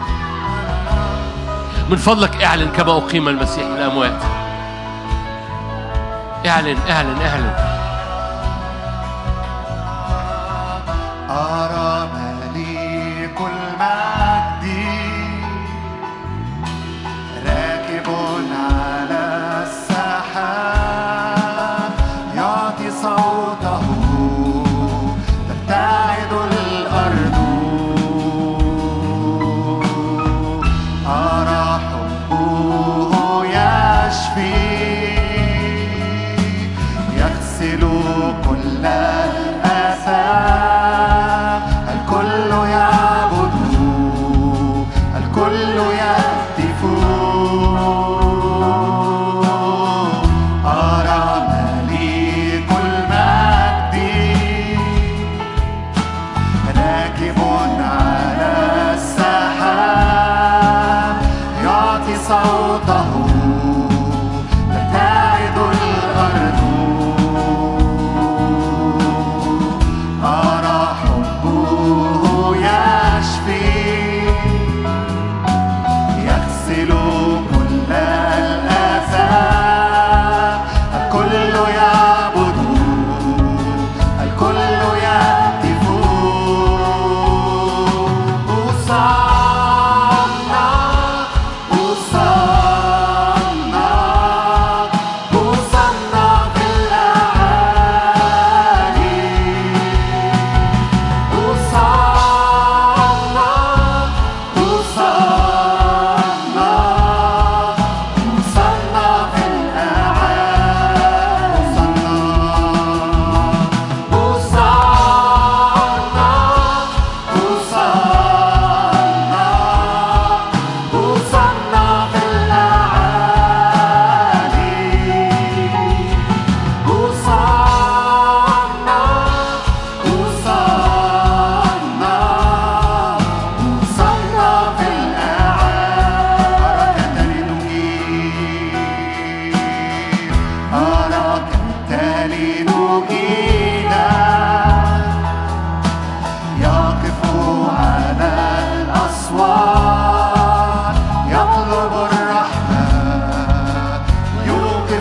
من فضلك اعلن كما أقيم المسيح من الأموات اعلن اعلن اعلن أرى مليك المجد راكب على السحاب يعطي صوته تبتعد الأرض أرى حبه يشفي يغسل كل الآثام الكل يعبد الكل يهتف أرى مليك المجد راكب على السحاب يعطي صوته تبتعد الأرض أرى حبه يشفي يغسل كل الآثام الكل يعبد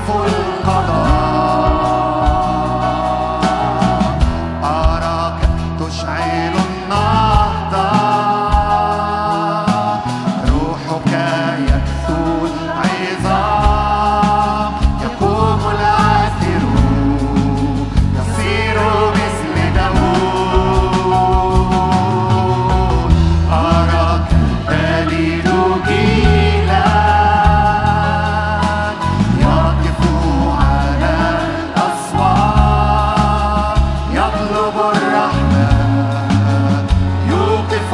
يوقف القضاء أراك تشعل النهضة روحك يكسو العظام يقوم العاثر يصير مثل داوود أراك تلد جيلا يقف على الأسوار يطلب الرحمة يوقف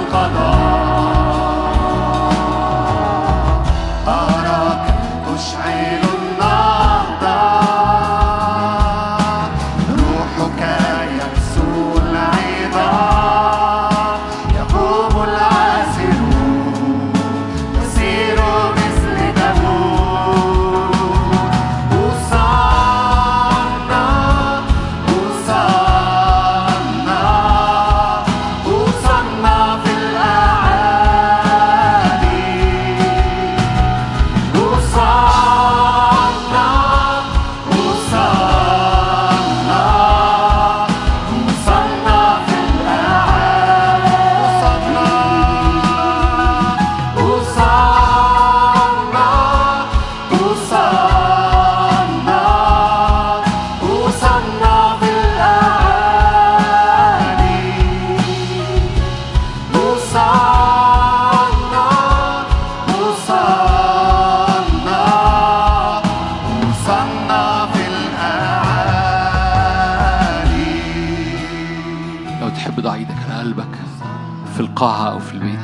القضاء أراك تشعل النهضة روحك يكسو العظام يقوم العازر يصير مثل داوود أوصلنا أوصلنا أوصلنا في الأعالي وصلنا وصلنا وصلنا في الأعالي وصلنا وصلنا وصلنا وصلنا في الأعالي وصلنا وصلنا وصلنا في الأعالي لو تحب ضع ايدك على قلبك في القاعة أو في البيت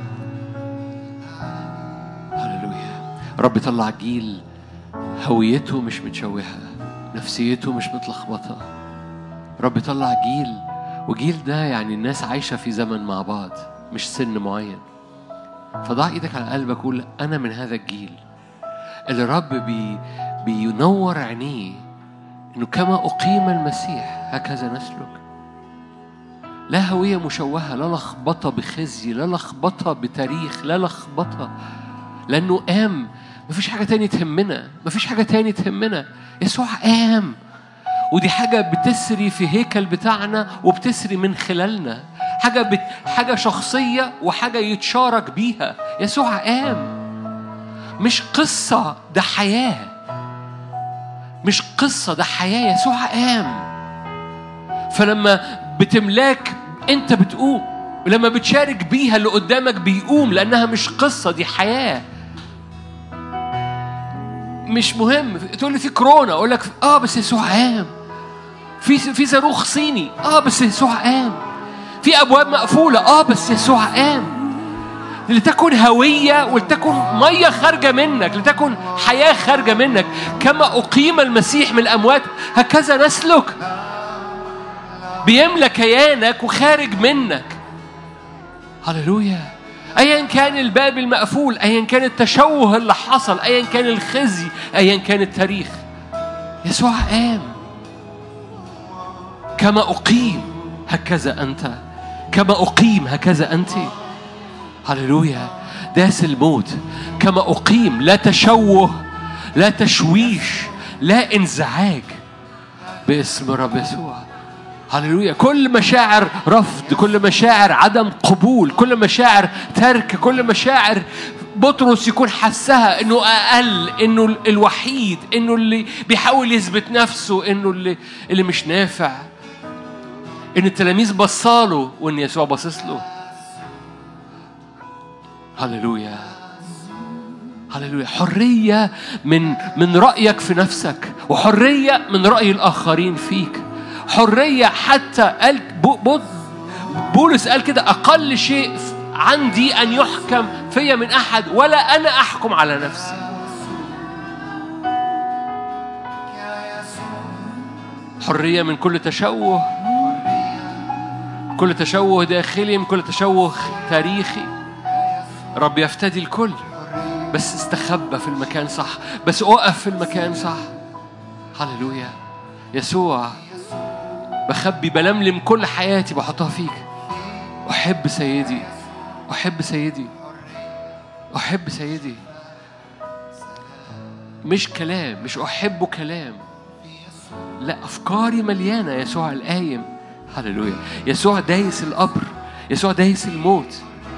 هللويا رب طلع جيل هويته مش متشوهة نفسيته مش متلخبطة رب طلع جيل وجيل ده يعني الناس عايشة في زمن مع بعض مش سن معين فضع ايدك على قلبك وقول أنا من هذا الجيل اللي رب بي بينور عينيه إنه كما أقيم المسيح هكذا نسلك لا هوية مشوهة لا لخبطة بخزي لا لخبطة بتاريخ لا لخبطة لأنه قام مفيش حاجة تاني تهمنا مفيش حاجة تاني تهمنا يسوع قام ودي حاجة بتسري في هيكل بتاعنا وبتسري من خلالنا حاجة بت... حاجة شخصية وحاجة يتشارك بيها يسوع قام مش قصة ده حياة مش قصة ده حياة يسوع قام فلما بتملاك انت بتقوم ولما بتشارك بيها اللي قدامك بيقوم لانها مش قصه دي حياه مش مهم تقول لي في كورونا اقول لك اه بس يسوع قام في في صاروخ صيني اه بس يسوع قام في ابواب مقفوله اه بس يسوع قام لتكن هوية ولتكن مية خارجة منك لتكن حياة خارجة منك كما أقيم المسيح من الأموات هكذا نسلك بيملى كيانك وخارج منك هللويا ايا كان الباب المقفول ايا كان التشوه اللي حصل ايا كان الخزي ايا كان التاريخ يسوع قام كما اقيم هكذا انت كما اقيم هكذا انت هللويا داس الموت كما اقيم لا تشوه لا تشويش لا انزعاج باسم رب يسوع هللويا كل مشاعر رفض كل مشاعر عدم قبول كل مشاعر ترك كل مشاعر بطرس يكون حسها انه اقل انه الوحيد انه اللي بيحاول يثبت نفسه انه اللي اللي مش نافع ان التلاميذ بصاله وان يسوع باصص له هللويا هللويا حرية من من رأيك في نفسك وحرية من رأي الآخرين فيك حرية حتى قال بو- بو- بولس قال كده أقل شيء عندي أن يحكم فيا من أحد ولا أنا أحكم على نفسي حرية من كل تشوه كل تشوه داخلي من كل تشوه تاريخي رب يفتدي الكل بس استخبى في المكان صح بس اقف في المكان صح هللويا يسوع بخبي بلملم كل حياتي بحطها فيك أحب سيدي أحب سيدي أحب سيدي مش كلام مش أحب كلام لا أفكاري مليانة يسوع القايم هللويا يسوع دايس القبر يسوع دايس الموت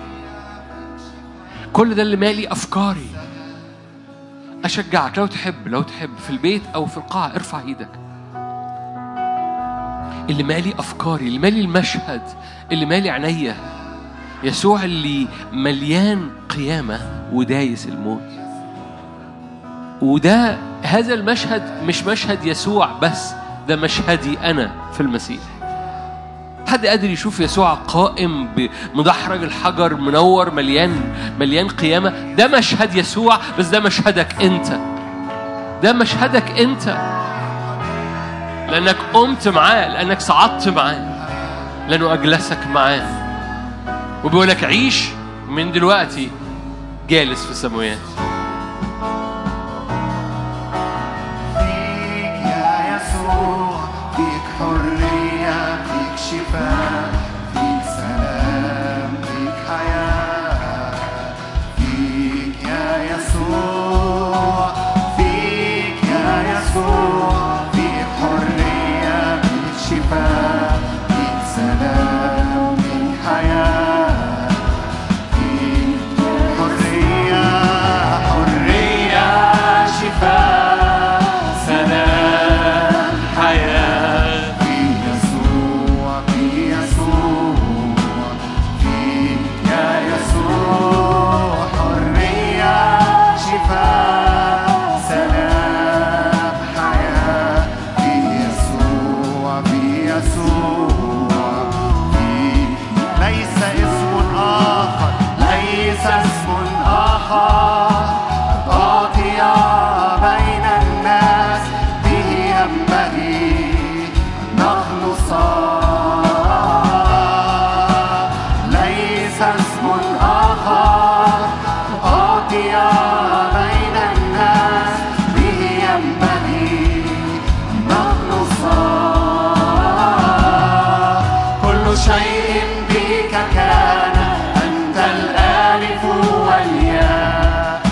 كل ده اللي مالي أفكاري أشجعك لو تحب لو تحب في البيت أو في القاعة ارفع إيدك اللي مالي أفكاري اللي مالي المشهد اللي مالي عينيا يسوع اللي مليان قيامة ودايس الموت وده هذا المشهد مش مشهد يسوع بس ده مشهدي أنا في المسيح حد قادر يشوف يسوع قائم بمدحرج الحجر منور مليان مليان قيامة ده مشهد يسوع بس ده مشهدك أنت ده مشهدك أنت لأنك قمت معاه لأنك صعدت معاه لأنه أجلسك معاه وبيقول لك عيش من دلوقتي جالس في السماوات فيك يا يسوع فيك حرية فيك شفاء فيك سلام فيك حياة فيك يا يسوع فيك يا يسوع فيك حرية فيك شفاء فيك سلام فيك حياة فيك حرية حرية شفاء سلام حياة في يسوع في يسوع فيك يا يسوع حرية شفاء سلام حياة في يسوع في يسوع فيك ليس اسم آخر ليس اسم آخر أعطي بين الناس به ينبغي أن نخلص ليس اسم آخر أعطي بين الناس به ينبغي أن نخلص كل شيء بك كان أنت الآلف والياء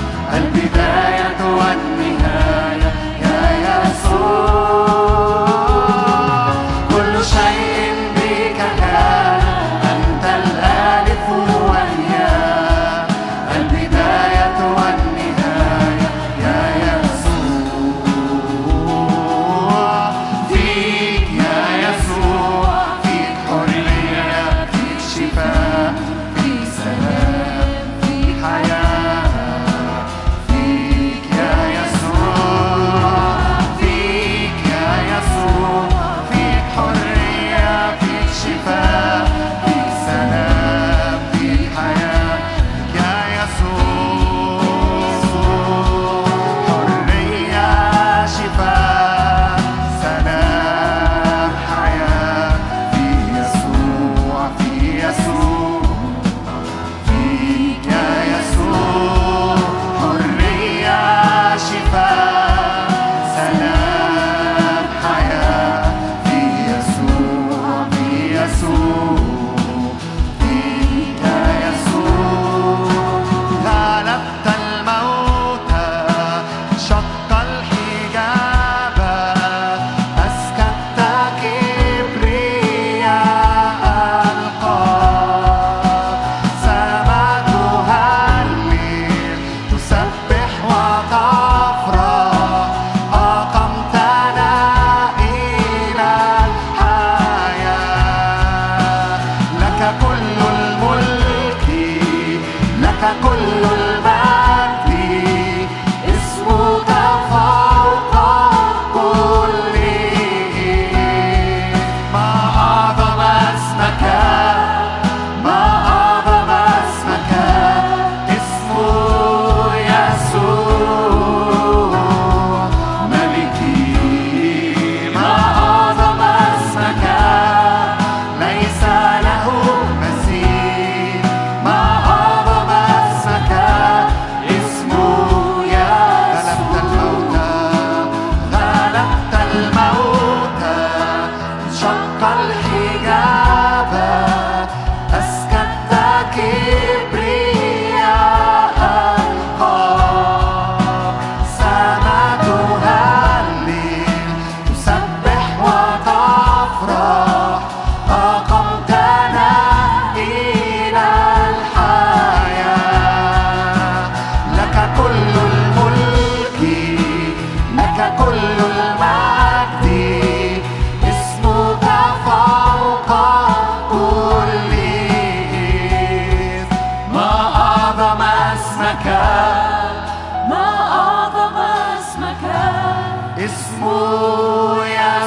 اسمه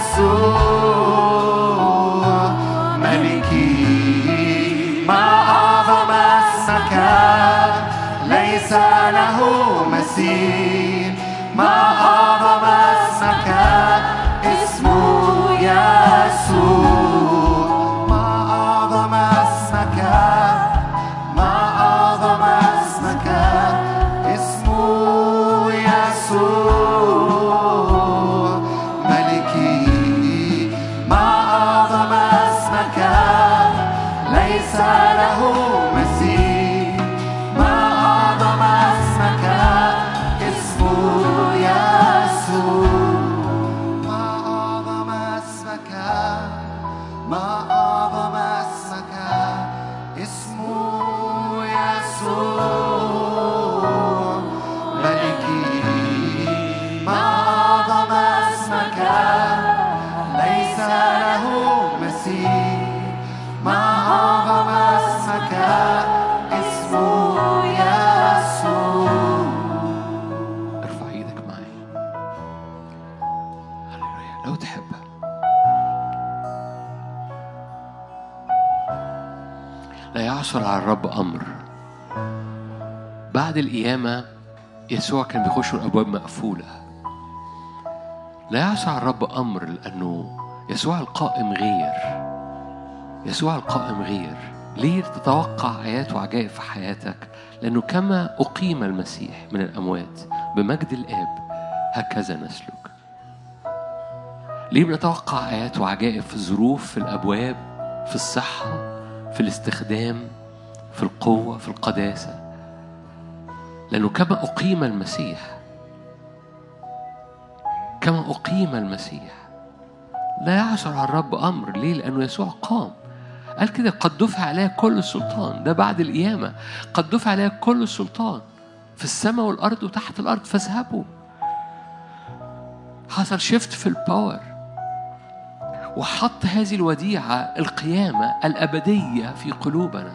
يسوع ملكي ما أعظم اسمك ليس له مثيل ما أعظم اسمك اسمه يسوع ما أعظم اسمك ما أعظم اسمك اسمه يسوع ملكي ما أعظم اسمك ليس له مثيل ما أعظم اسمك اسمه يسوع ما أعظم اسمك ما أعظم اسمك اسمه يسوع ملكي ما أعظم اسمك ليس له مثيل ما أعظم اسمك اسمه يسوع ارفع ايدك معايا هللويا لو تحب لا يعثر على الرب امر بعد القيامه يسوع كان بيخش الابواب مقفوله لا يعثر على الرب امر لانه يسوع القائم غير يسوع القائم غير ليه تتوقع آيات وعجائب في حياتك لأنه كما أقيم المسيح من الأموات بمجد الآب هكذا نسلك ليه بنتوقع آيات وعجائب في الظروف في الأبواب في الصحة في الاستخدام في القوة في القداسة لأنه كما أقيم المسيح كما أقيم المسيح لا يعثر على الرب أمر ليه؟ لأنه يسوع قام قال كده قد دفع عليها كل السلطان ده بعد القيامة قد دفع عليها كل السلطان في السماء والأرض وتحت الأرض فاذهبوا حصل شيفت في الباور وحط هذه الوديعة القيامة الأبدية في قلوبنا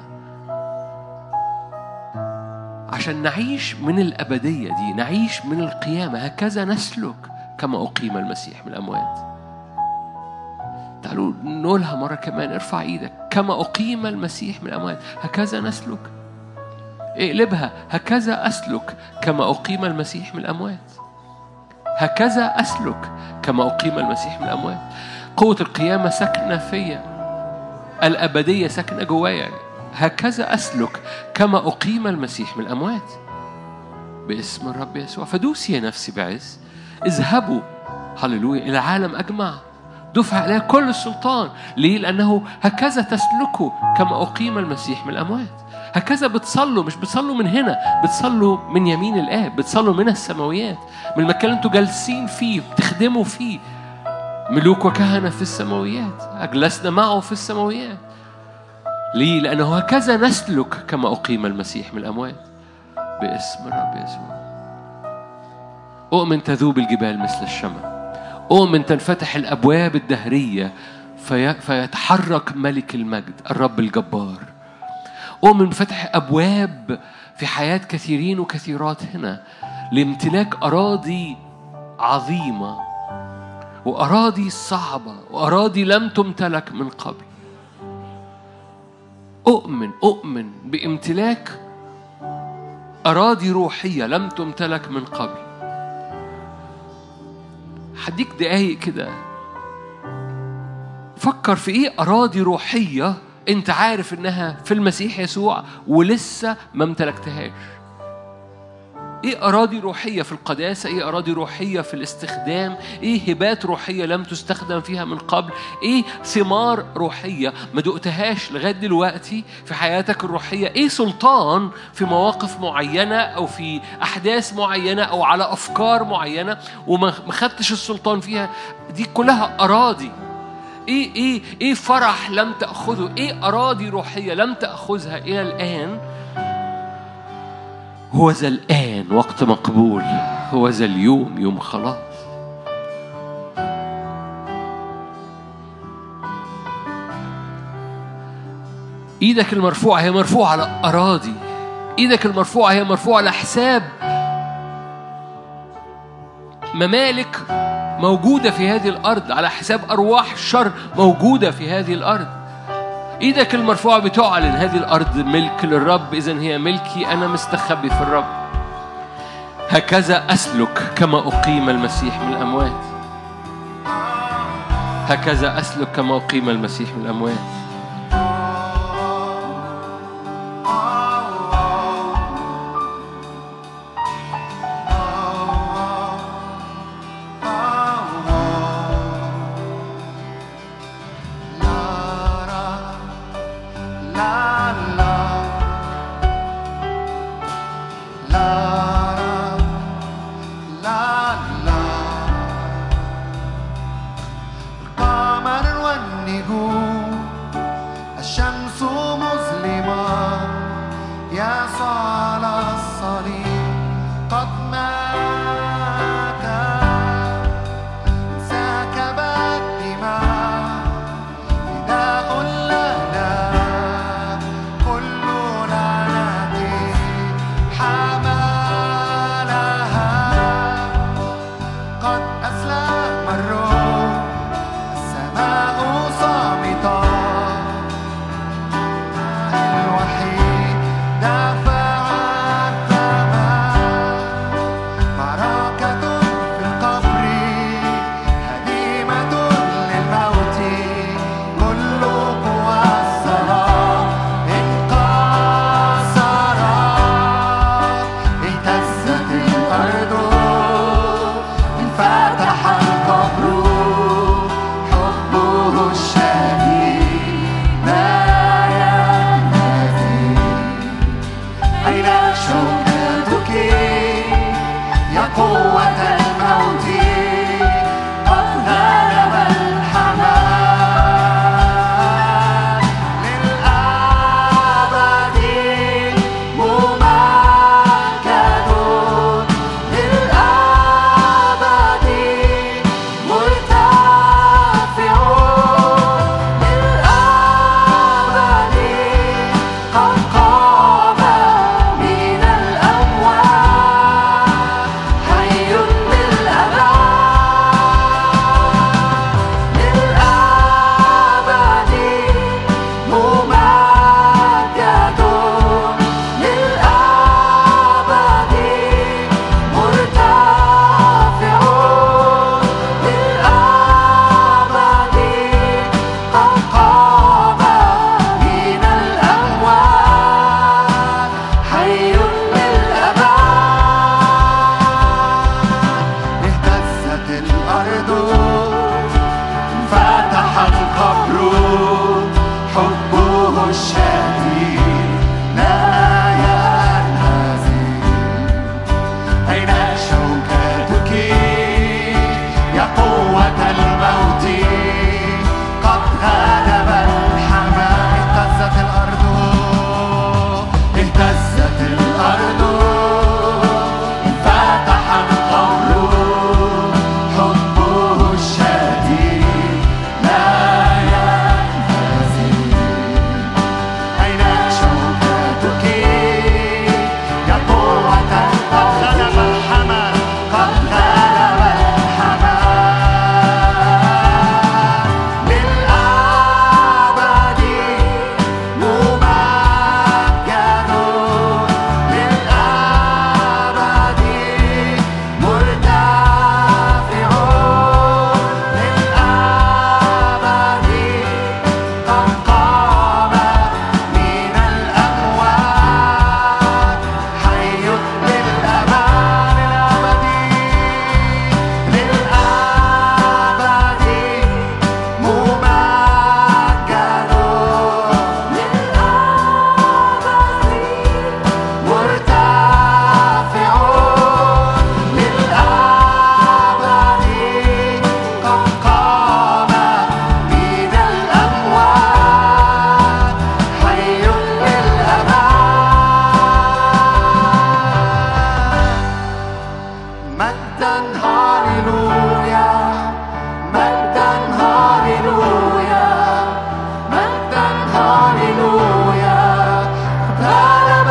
عشان نعيش من الأبدية دي نعيش من القيامة هكذا نسلك كما أقيم المسيح من الأموات تعالوا نقولها مرة كمان ارفع ايدك كما أقيم المسيح من الأموات هكذا نسلك اقلبها هكذا أسلك كما أقيم المسيح من الأموات هكذا أسلك كما أقيم المسيح من الأموات قوة القيامة ساكنة فيا الأبدية ساكنة جوايا هكذا أسلك كما أقيم المسيح من الأموات باسم الرب يسوع فدوسي يا نفسي بعز اذهبوا هللويا إلى العالم أجمع دفع عليها كل السلطان ليه؟ لأنه هكذا تسلكوا كما أقيم المسيح من الأموات هكذا بتصلوا مش بتصلوا من هنا بتصلوا من يمين الآب بتصلوا من السماويات من المكان اللي انتوا جالسين فيه بتخدموا فيه ملوك وكهنة في السماويات أجلسنا معه في السماويات ليه؟ لأنه هكذا نسلك كما أقيم المسيح من الأموات باسم الرب يسوع أؤمن تذوب الجبال مثل الشمع أؤمن تنفتح الأبواب الدهرية في فيتحرك ملك المجد الرب الجبار أؤمن فتح أبواب في حياة كثيرين وكثيرات هنا لامتلاك أراضي عظيمة وأراضي صعبة وأراضي لم تمتلك من قبل أؤمن أؤمن بامتلاك أراضي روحية لم تمتلك من قبل هديك دقايق كده فكر في ايه اراضي روحيه انت عارف انها في المسيح يسوع ولسه ما امتلكتهاش ايه اراضي روحيه في القداسه ايه اراضي روحيه في الاستخدام ايه هبات روحيه لم تستخدم فيها من قبل ايه ثمار روحيه ما دقتهاش لغايه دلوقتي في حياتك الروحيه ايه سلطان في مواقف معينه او في احداث معينه او على افكار معينه وما ما خدتش السلطان فيها دي كلها اراضي ايه ايه ايه فرح لم تاخذه ايه اراضي روحيه لم تاخذها الى الان هو ذا الآن وقت مقبول هو ذا اليوم يوم خلاص ايدك المرفوعة هي مرفوعة على أراضي ايدك المرفوعة هي مرفوعة على حساب ممالك موجودة في هذه الأرض على حساب أرواح الشر موجودة في هذه الأرض إيدك المرفوعة بتعلن هذه الأرض ملك للرب إذا هي ملكي أنا مستخبي في الرب هكذا أسلك كما أقيم المسيح من الأموات هكذا أسلك كما أقيم المسيح من الأموات القمر والنجوم الشمس مظلمة يا صالة الصليب قد مات انسكبت دماء فداء لنا كل لعنة حملها قد أسلم الروح السماء صامتة الوحيد دفع الثمن معركة في القبر هديمة للموت كل قوى الصلاة انكسرت اهتزت الأرض انفتح القبر حبه الشديد لا ينتهي أين شوكتك يا قوة الموت قد غلب الحمام للأبد ممجد للأبد مرتفع للأبد قد قام من الأموات حي للأبد للأبد ممجد للأبد مرتفع للأبد قد قام من الأموات حي للأبد اهتزت الأرض انفتح القبر حبه الشديد لا ينهزم أين شوكتك يا قوة الموت قد غلب الحمام اهتزت الأرض اهتزت الأرض انفتح القبر حبه الشديد لا ينهزم أين شوكتك يا قوة قد غلب الحمى قد غلب الحمام للأبد ممجد للأبد مرتفع للأبد قد قام من الأموات حي للأبد للأبد للأبد ممجد للأبد مرتفع للأبد قد قام من الأموات حي للأبد مجدا هاليلويا مجدا هاليلويا مجدا هاليلويا غلب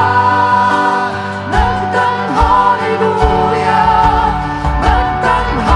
الحمام مجدا هاليلويا مجدا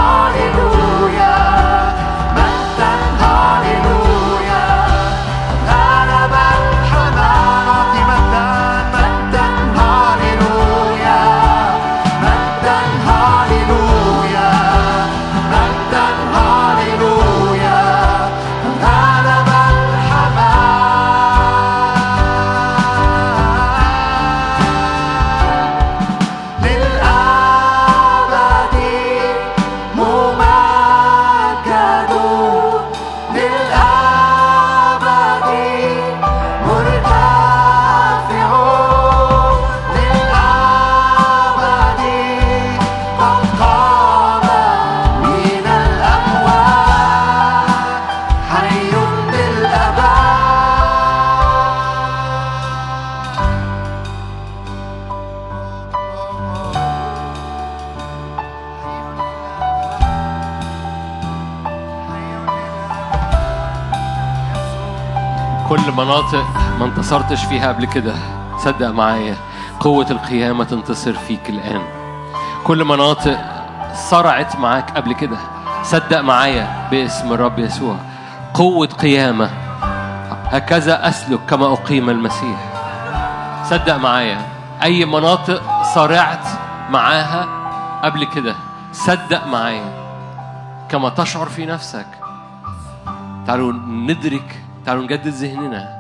كل مناطق ما انتصرتش فيها قبل كده صدق معايا قوة القيامة تنتصر فيك الآن كل مناطق صرعت معاك قبل كده صدق معايا باسم الرب يسوع قوة قيامة هكذا أسلك كما أقيم المسيح صدق معايا أي مناطق صارعت معاها قبل كده صدق معايا كما تشعر في نفسك تعالوا ندرك تعالوا نجدد ذهننا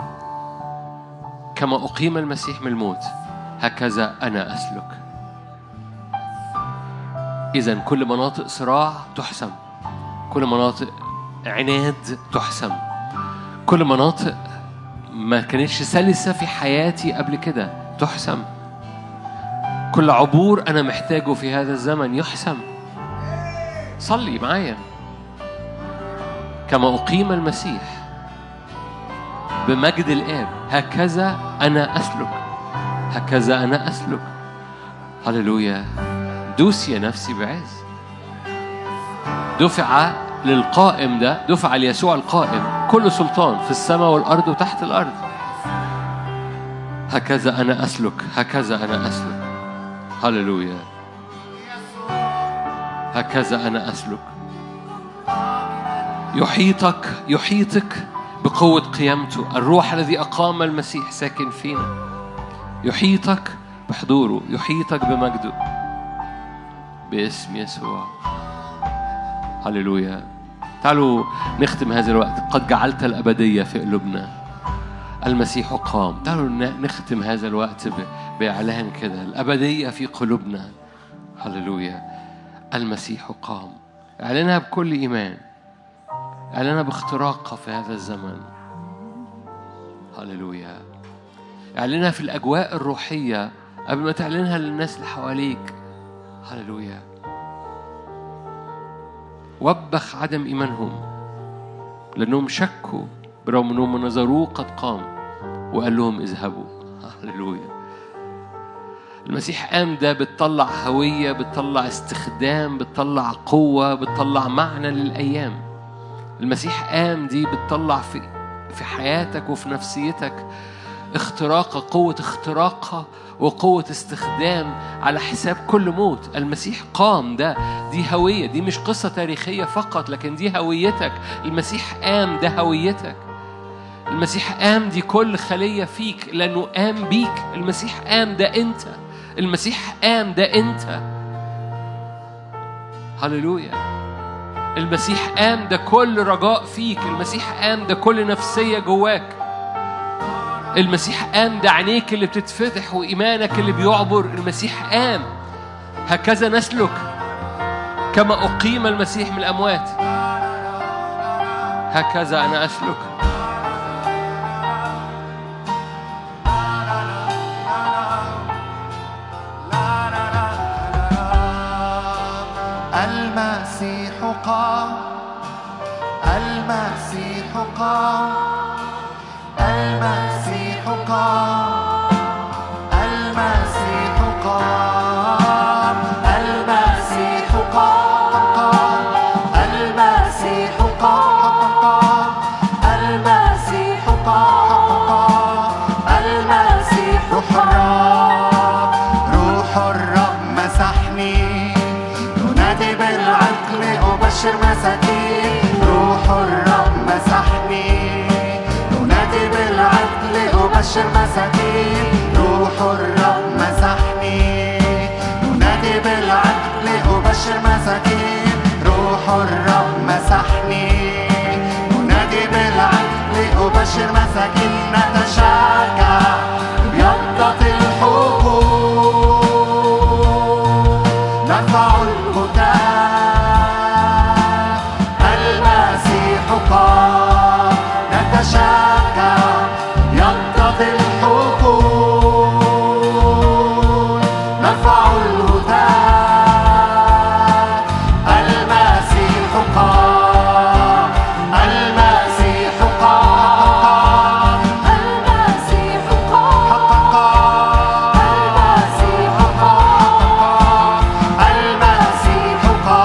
كما أقيم المسيح من الموت هكذا أنا أسلك إذا كل مناطق صراع تحسم كل مناطق عناد تحسم كل مناطق ما كانتش سلسة في حياتي قبل كده تحسم كل عبور أنا محتاجه في هذا الزمن يحسم صلي معايا كما أقيم المسيح بمجد الآب هكذا أنا أسلك هكذا أنا أسلك هللويا دوس يا نفسي بعز دفع للقائم ده دفع ليسوع القائم كل سلطان في السماء والأرض وتحت الأرض هكذا أنا أسلك هكذا أنا أسلك هللويا هكذا أنا أسلك يحيطك يحيطك بقوة قيامته الروح الذي أقام المسيح ساكن فينا يحيطك بحضوره يحيطك بمجده باسم يسوع هللويا تعالوا نختم هذا الوقت قد جعلت الأبدية في قلوبنا المسيح قام تعالوا ن- نختم هذا الوقت ب- بإعلان كده الأبدية في قلوبنا هللويا المسيح قام اعلنها بكل إيمان اعلنها باختراقها في هذا الزمن هللويا اعلنها في الأجواء الروحية قبل ما تعلنها للناس اللي حواليك هللويا وبخ عدم إيمانهم لأنهم شكوا برغم أنهم نظروه قد قام وقال لهم اذهبوا هللويا المسيح قام ده بتطلع هوية بتطلع استخدام بتطلع قوة بتطلع معنى للأيام المسيح قام دي بتطلع في في حياتك وفي نفسيتك اختراقة قوة اختراقها وقوة استخدام على حساب كل موت المسيح قام ده دي هوية دي مش قصة تاريخية فقط لكن دي هويتك المسيح قام ده هويتك المسيح قام دي كل خلية فيك لأنه قام بيك المسيح قام ده أنت المسيح قام ده أنت هللويا المسيح قام ده كل رجاء فيك المسيح قام ده كل نفسية جواك المسيح قام ده عينيك اللي بتتفتح وإيمانك اللي بيعبر المسيح قام هكذا نسلك كما أقيم المسيح من الأموات هكذا أنا أسلك المسيح قام المسيح قام المسيح قام المسيح قام المسيح قام المسيح قام المسيح قام المسيح روح الرب روح الرب مسحني ينادي بالعقل أبشر مساكين روح الرب مسحني ينادي بالعقل أبشر مساكين روح الرب مسحني ينادي بالعقل أبشر مساكين روح الرب مسحني ينادي بالعقل أبشر مساكين نتشجع بيضة الحقوق نرفع الهتاف المسيح قام نتشجع ينتظر الحقوق نرفع الهتاف المسيح قام المسيح قام المسيح قام حقق المسيح قام المسيح قام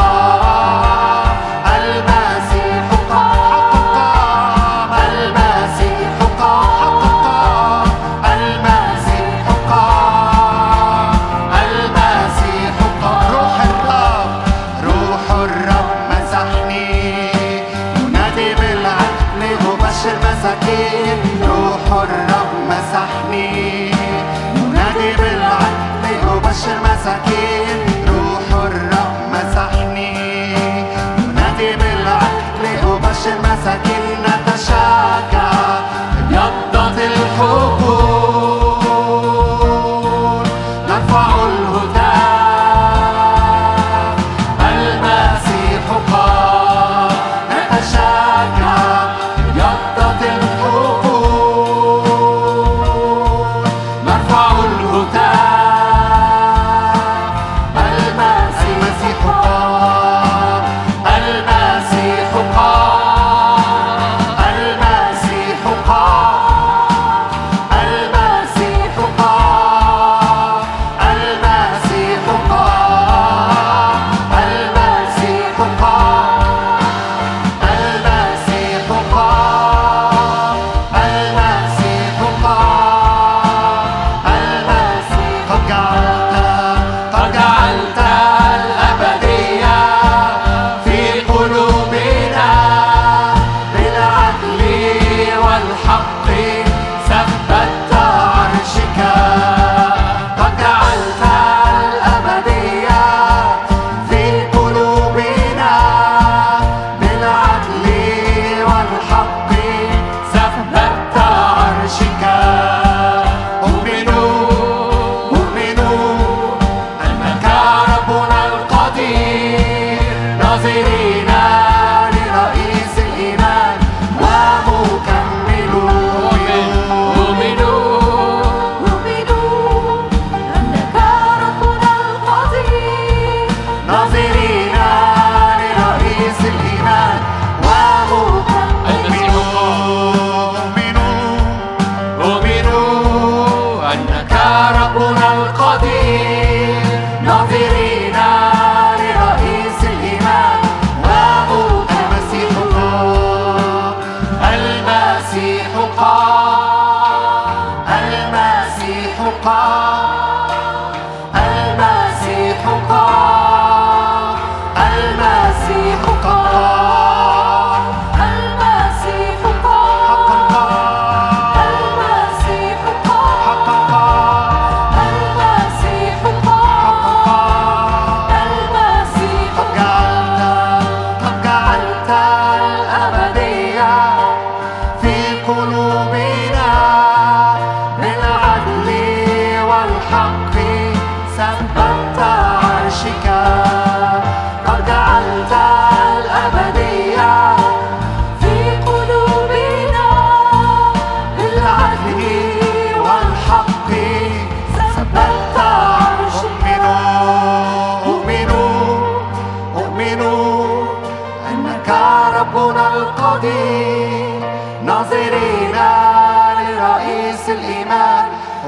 القدير ناظرين لرئيس الإيمان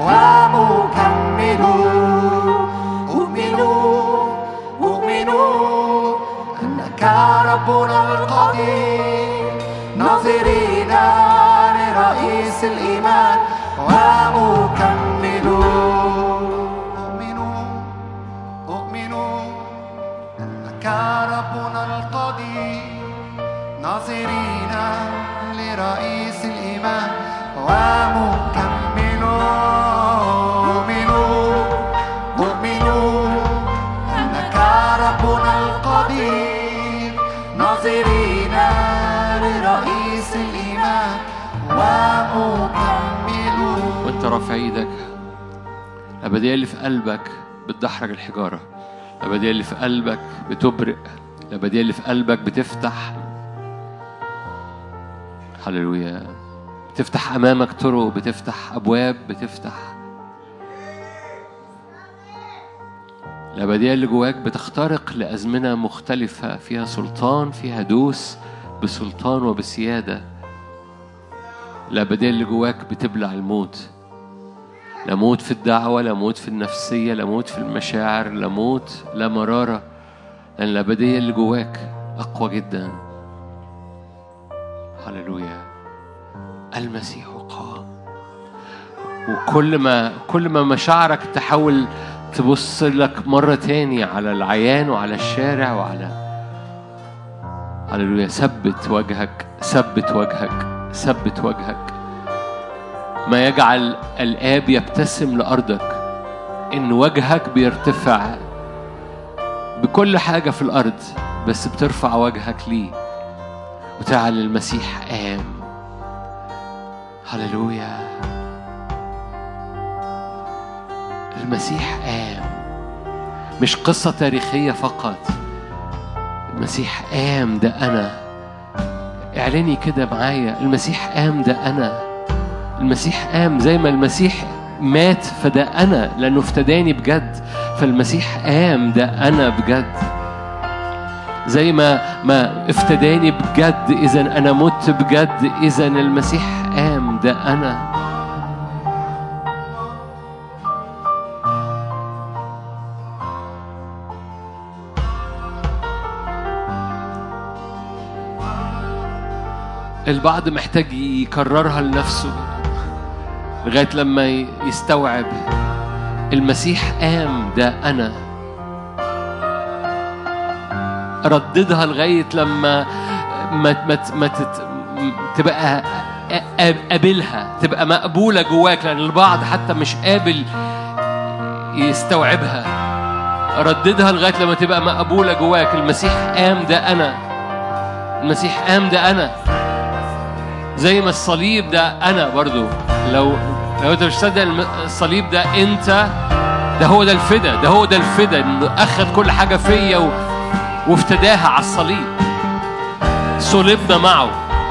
ومكمل أؤمن أؤمن أنك ربنا القدير ناظرين لرئيس الإيمان ومكمل أؤمن أؤمن أنك ربنا القدير ناظرين لرئيس الإيمان ومكمل أؤمن أؤمن أنك ربنا القدير ناظرين لرئيس الإيمان ومكمل وانت رافع ايدك الابديه اللي في قلبك بتدحرج الحجاره الابديه اللي في قلبك بتبرق الابديه اللي في قلبك بتفتح هللويا بتفتح امامك طرق بتفتح ابواب بتفتح الابديه اللي جواك بتخترق لازمنه مختلفه فيها سلطان فيها دوس بسلطان وبسياده الابديه اللي جواك بتبلع الموت لا موت في الدعوة لا موت في النفسية لا موت في المشاعر لا موت لا مرارة لأن الأبدية اللي جواك أقوى جدا هللويا المسيح قام وكل ما كل ما مشاعرك تحاول تبص لك مرة تاني على العيان وعلى الشارع وعلى هللويا ثبت وجهك ثبت وجهك ثبت وجهك ما يجعل الآب يبتسم لأرضك إن وجهك بيرتفع بكل حاجة في الأرض بس بترفع وجهك ليه وتعال المسيح قام هللويا المسيح قام مش قصة تاريخية فقط المسيح قام ده أنا اعلني كده معايا المسيح قام ده أنا المسيح قام زي ما المسيح مات فده أنا لأنه افتداني بجد فالمسيح قام ده أنا بجد زي ما ما افتداني بجد إذا أنا مت بجد إذا المسيح قام ده أنا البعض محتاج يكررها لنفسه لغاية لما ي- يستوعب المسيح قام ده أنا رددها لغاية لما ما ما ما تت- تبقى قا- قابلها تبقى مقبولة جواك لأن البعض حتى مش قابل يستوعبها رددها لغاية لما تبقى مقبولة جواك المسيح قام ده أنا المسيح قام ده أنا زي ما الصليب ده انا برضو لو لو انت مش صدق الم- الصليب ده انت ده هو ده الفدا ده هو ده الفدا انه اخذ كل حاجه فيا و... وافتداها على الصليب صلبنا معه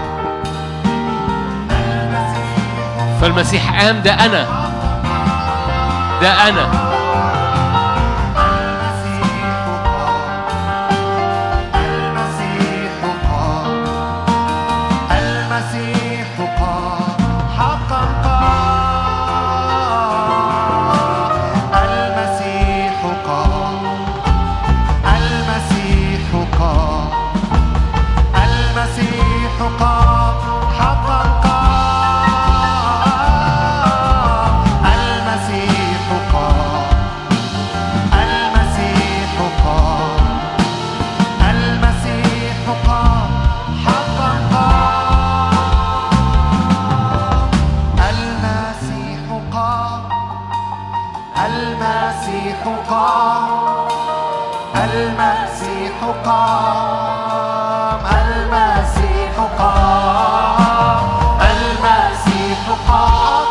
فالمسيح قام ده انا ده انا المسيح قام المسيح قام حقا قام المسيح قام المسيح قام المسيح قام حقا قام المسيح قام المسيح قام المسيح قام حقا قام المسيح قام المسيح قام المسيح قام المسيح قام المسيح قام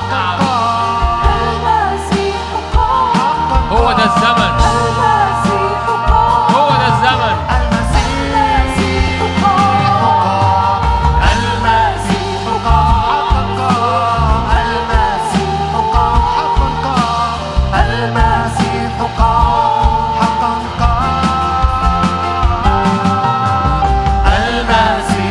المسيح قام هو ده الزمن المسيح قام هو ده الزمن المسيح قام المسيح قام المسيح قام حقا قام المسيح قام حقا قام المسيح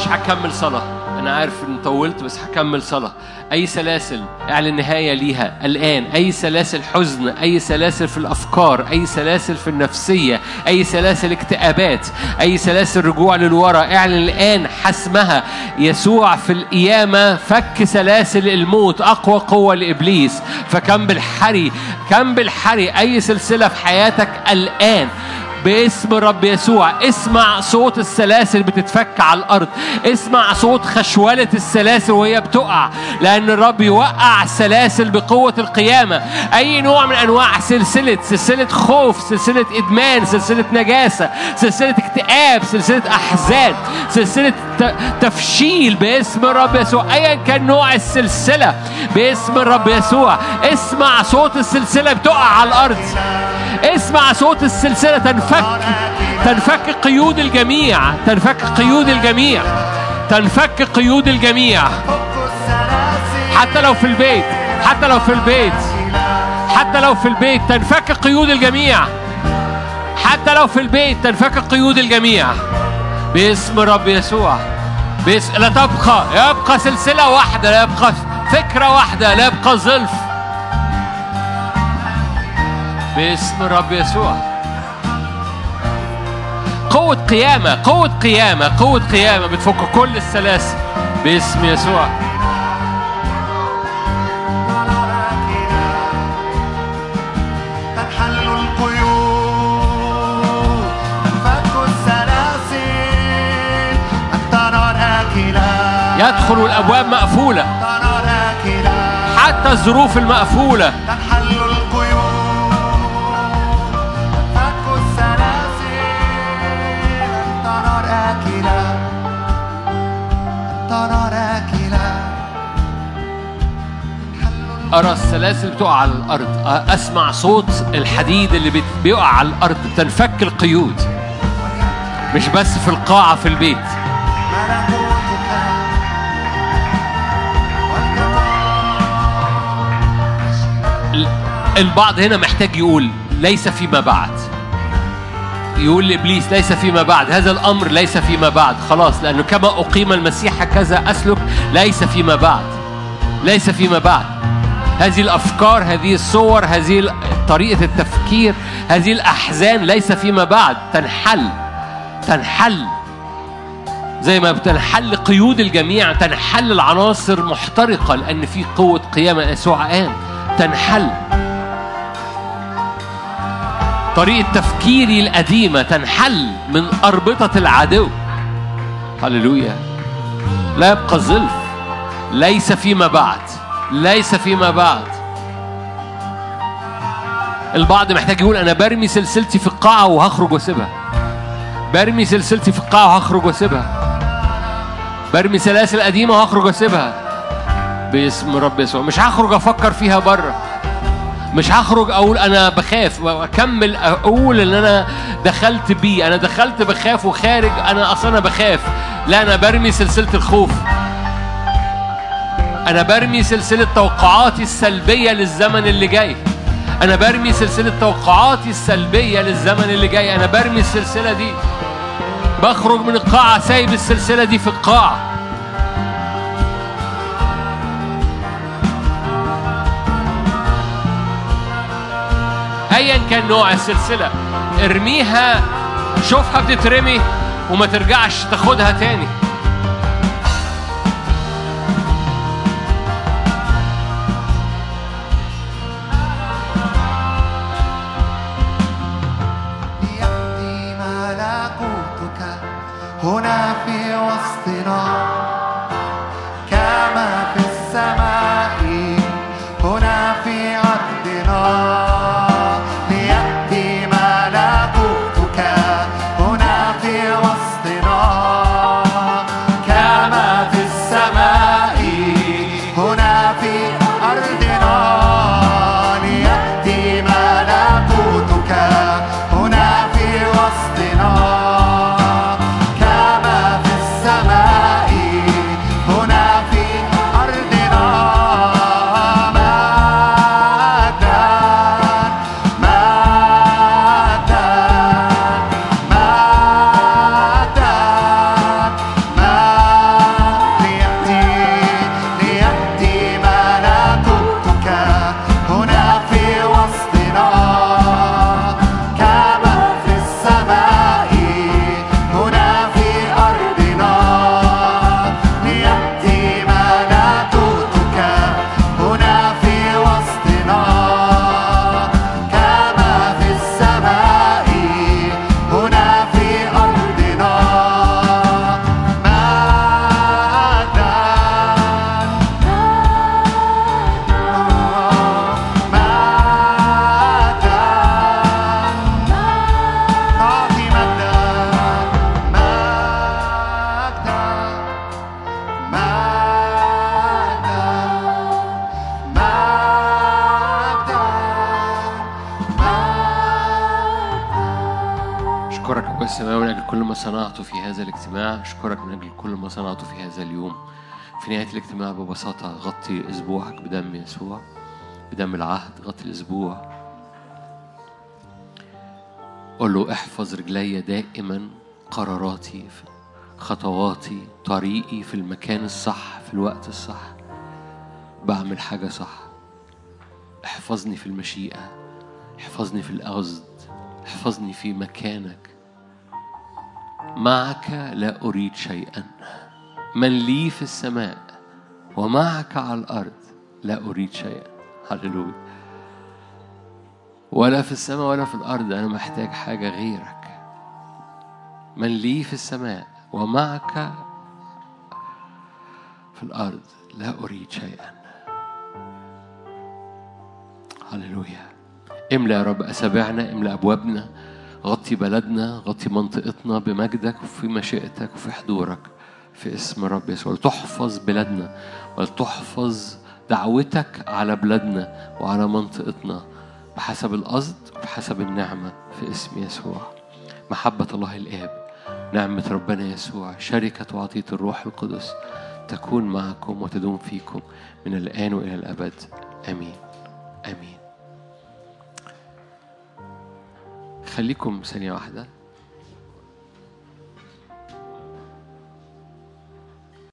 معلش هكمل صلاة أنا عارف إن طولت بس هكمل صلاة أي سلاسل اعلن نهاية ليها الآن أي سلاسل حزن أي سلاسل في الأفكار أي سلاسل في النفسية أي سلاسل اكتئابات أي سلاسل رجوع للورا اعلن الآن حسمها يسوع في القيامة فك سلاسل الموت أقوى قوة لإبليس فكم بالحري كم بالحري أي سلسلة في حياتك الآن باسم الرب يسوع اسمع صوت السلاسل بتتفك على الارض اسمع صوت خشولة السلاسل وهي بتقع لان الرب يوقع السلاسل بقوة القيامة اي نوع من انواع سلسلة سلسلة خوف سلسلة ادمان سلسلة نجاسة سلسلة اكتئاب سلسلة احزان سلسلة ت- تفشيل باسم الرب يسوع ايا كان نوع السلسلة باسم الرب يسوع اسمع صوت السلسلة بتقع على الارض اسمع صوت السلسلة تنفك تنفك قيود الجميع تنفك قيود الجميع تنفك قيود الجميع فك السلاسل حتى لو في البيت حتى لو في البيت حتى لو في البيت تنفك قيود الجميع حتى لو في البيت تنفك قيود الجميع باسم رب يسوع باسم لا تبقى يبقى سلسلة واحدة لا يبقى فكرة واحدة لا يبقى زلف باسم رب يسوع قوة قيامة قوة قيامة قوة قيامة بتفك كل السلاسل باسم يسوع تنحل القيود تنفك السلاسل أنت نار آكلة يدخل الأبواب مقفولة أنت نار آكلة حتى الظروف المقفولة تنحل القيود تنفك السلاسل أنت نار آكلة أنت نار آكلة تنحل أرى السلاسل بتقع على الأرض أسمع صوت الحديد اللي بت- بيقع على الأرض تنفك القيود مش بس في القاعة في البيت ملكوتك ال- البعض هنا محتاج يقول ليس فيما بعد يقول لابليس ليس فيما بعد هذا الامر ليس فيما بعد خلاص لانه كما اقيم المسيح هكذا اسلك ليس فيما بعد ليس فيما بعد هذه الافكار هذه الصور هذه ال- طريقه التفكير هذه الاحزان ليس فيما بعد تنحل تنحل زي ما بتنحل قيود الجميع تنحل العناصر محترقة لأن في قوة قيامة يسوع قام تنحل طريقة تفكيري القديمة تنحل من أربطة العدو هللويا لا يبقى زلف ليس فيما بعد ليس فيما بعد البعض محتاج يقول أنا برمي سلسلتي في القاعة وهخرج واسيبها برمي سلسلتي في القاعة وهخرج واسيبها برمي سلاسل قديمة وهخرج واسيبها باسم رب يسوع مش هخرج افكر فيها بره مش هخرج اقول انا بخاف واكمل اقول ان انا دخلت بيه انا دخلت بخاف وخارج انا اصلا انا بخاف لا انا برمي سلسلة الخوف انا برمي سلسلة توقعاتي السلبية للزمن اللي جاي انا برمي سلسلة توقعاتي السلبية للزمن اللي جاي انا برمي السلسلة دي بخرج من القاعة سايب السلسلة دي في القاعة ايا كان نوع السلسلة ارميها شوفها بتترمي وما ترجعش تاخدها تاني يأتي ملكوتك هنا في وسطنا كما في السماء هنا في أرضنا ليأتي ملكوتك هنا في وسطنا السماء من أجل كل ما صنعته في هذا الاجتماع أشكرك من أجل كل ما صنعته في هذا اليوم في نهاية الاجتماع ببساطة غطي أسبوعك بدم يسوع بدم العهد غطي الأسبوع قول له احفظ رجلي دائما قراراتي خطواتي طريقي في المكان الصح في الوقت الصح بعمل حاجة صح احفظني في المشيئة احفظني في القصد احفظني في مكانك معك لا أريد شيئا من لي في السماء ومعك على الأرض لا أريد شيئا هللويا ولا في السماء ولا في الأرض أنا محتاج حاجة غيرك من لي في السماء ومعك في الأرض لا أريد شيئا هللويا املأ يا رب أسابيعنا املأ أبوابنا غطي بلدنا غطي منطقتنا بمجدك وفي مشيئتك وفي حضورك في اسم رب يسوع ولتحفظ بلادنا ولتحفظ دعوتك على بلادنا وعلى منطقتنا بحسب القصد وبحسب النعمة في اسم يسوع محبة الله الآب نعمة ربنا يسوع شركة وعطية الروح القدس تكون معكم وتدوم فيكم من الآن وإلى الأبد آمين آمين خليكم ثانية واحدة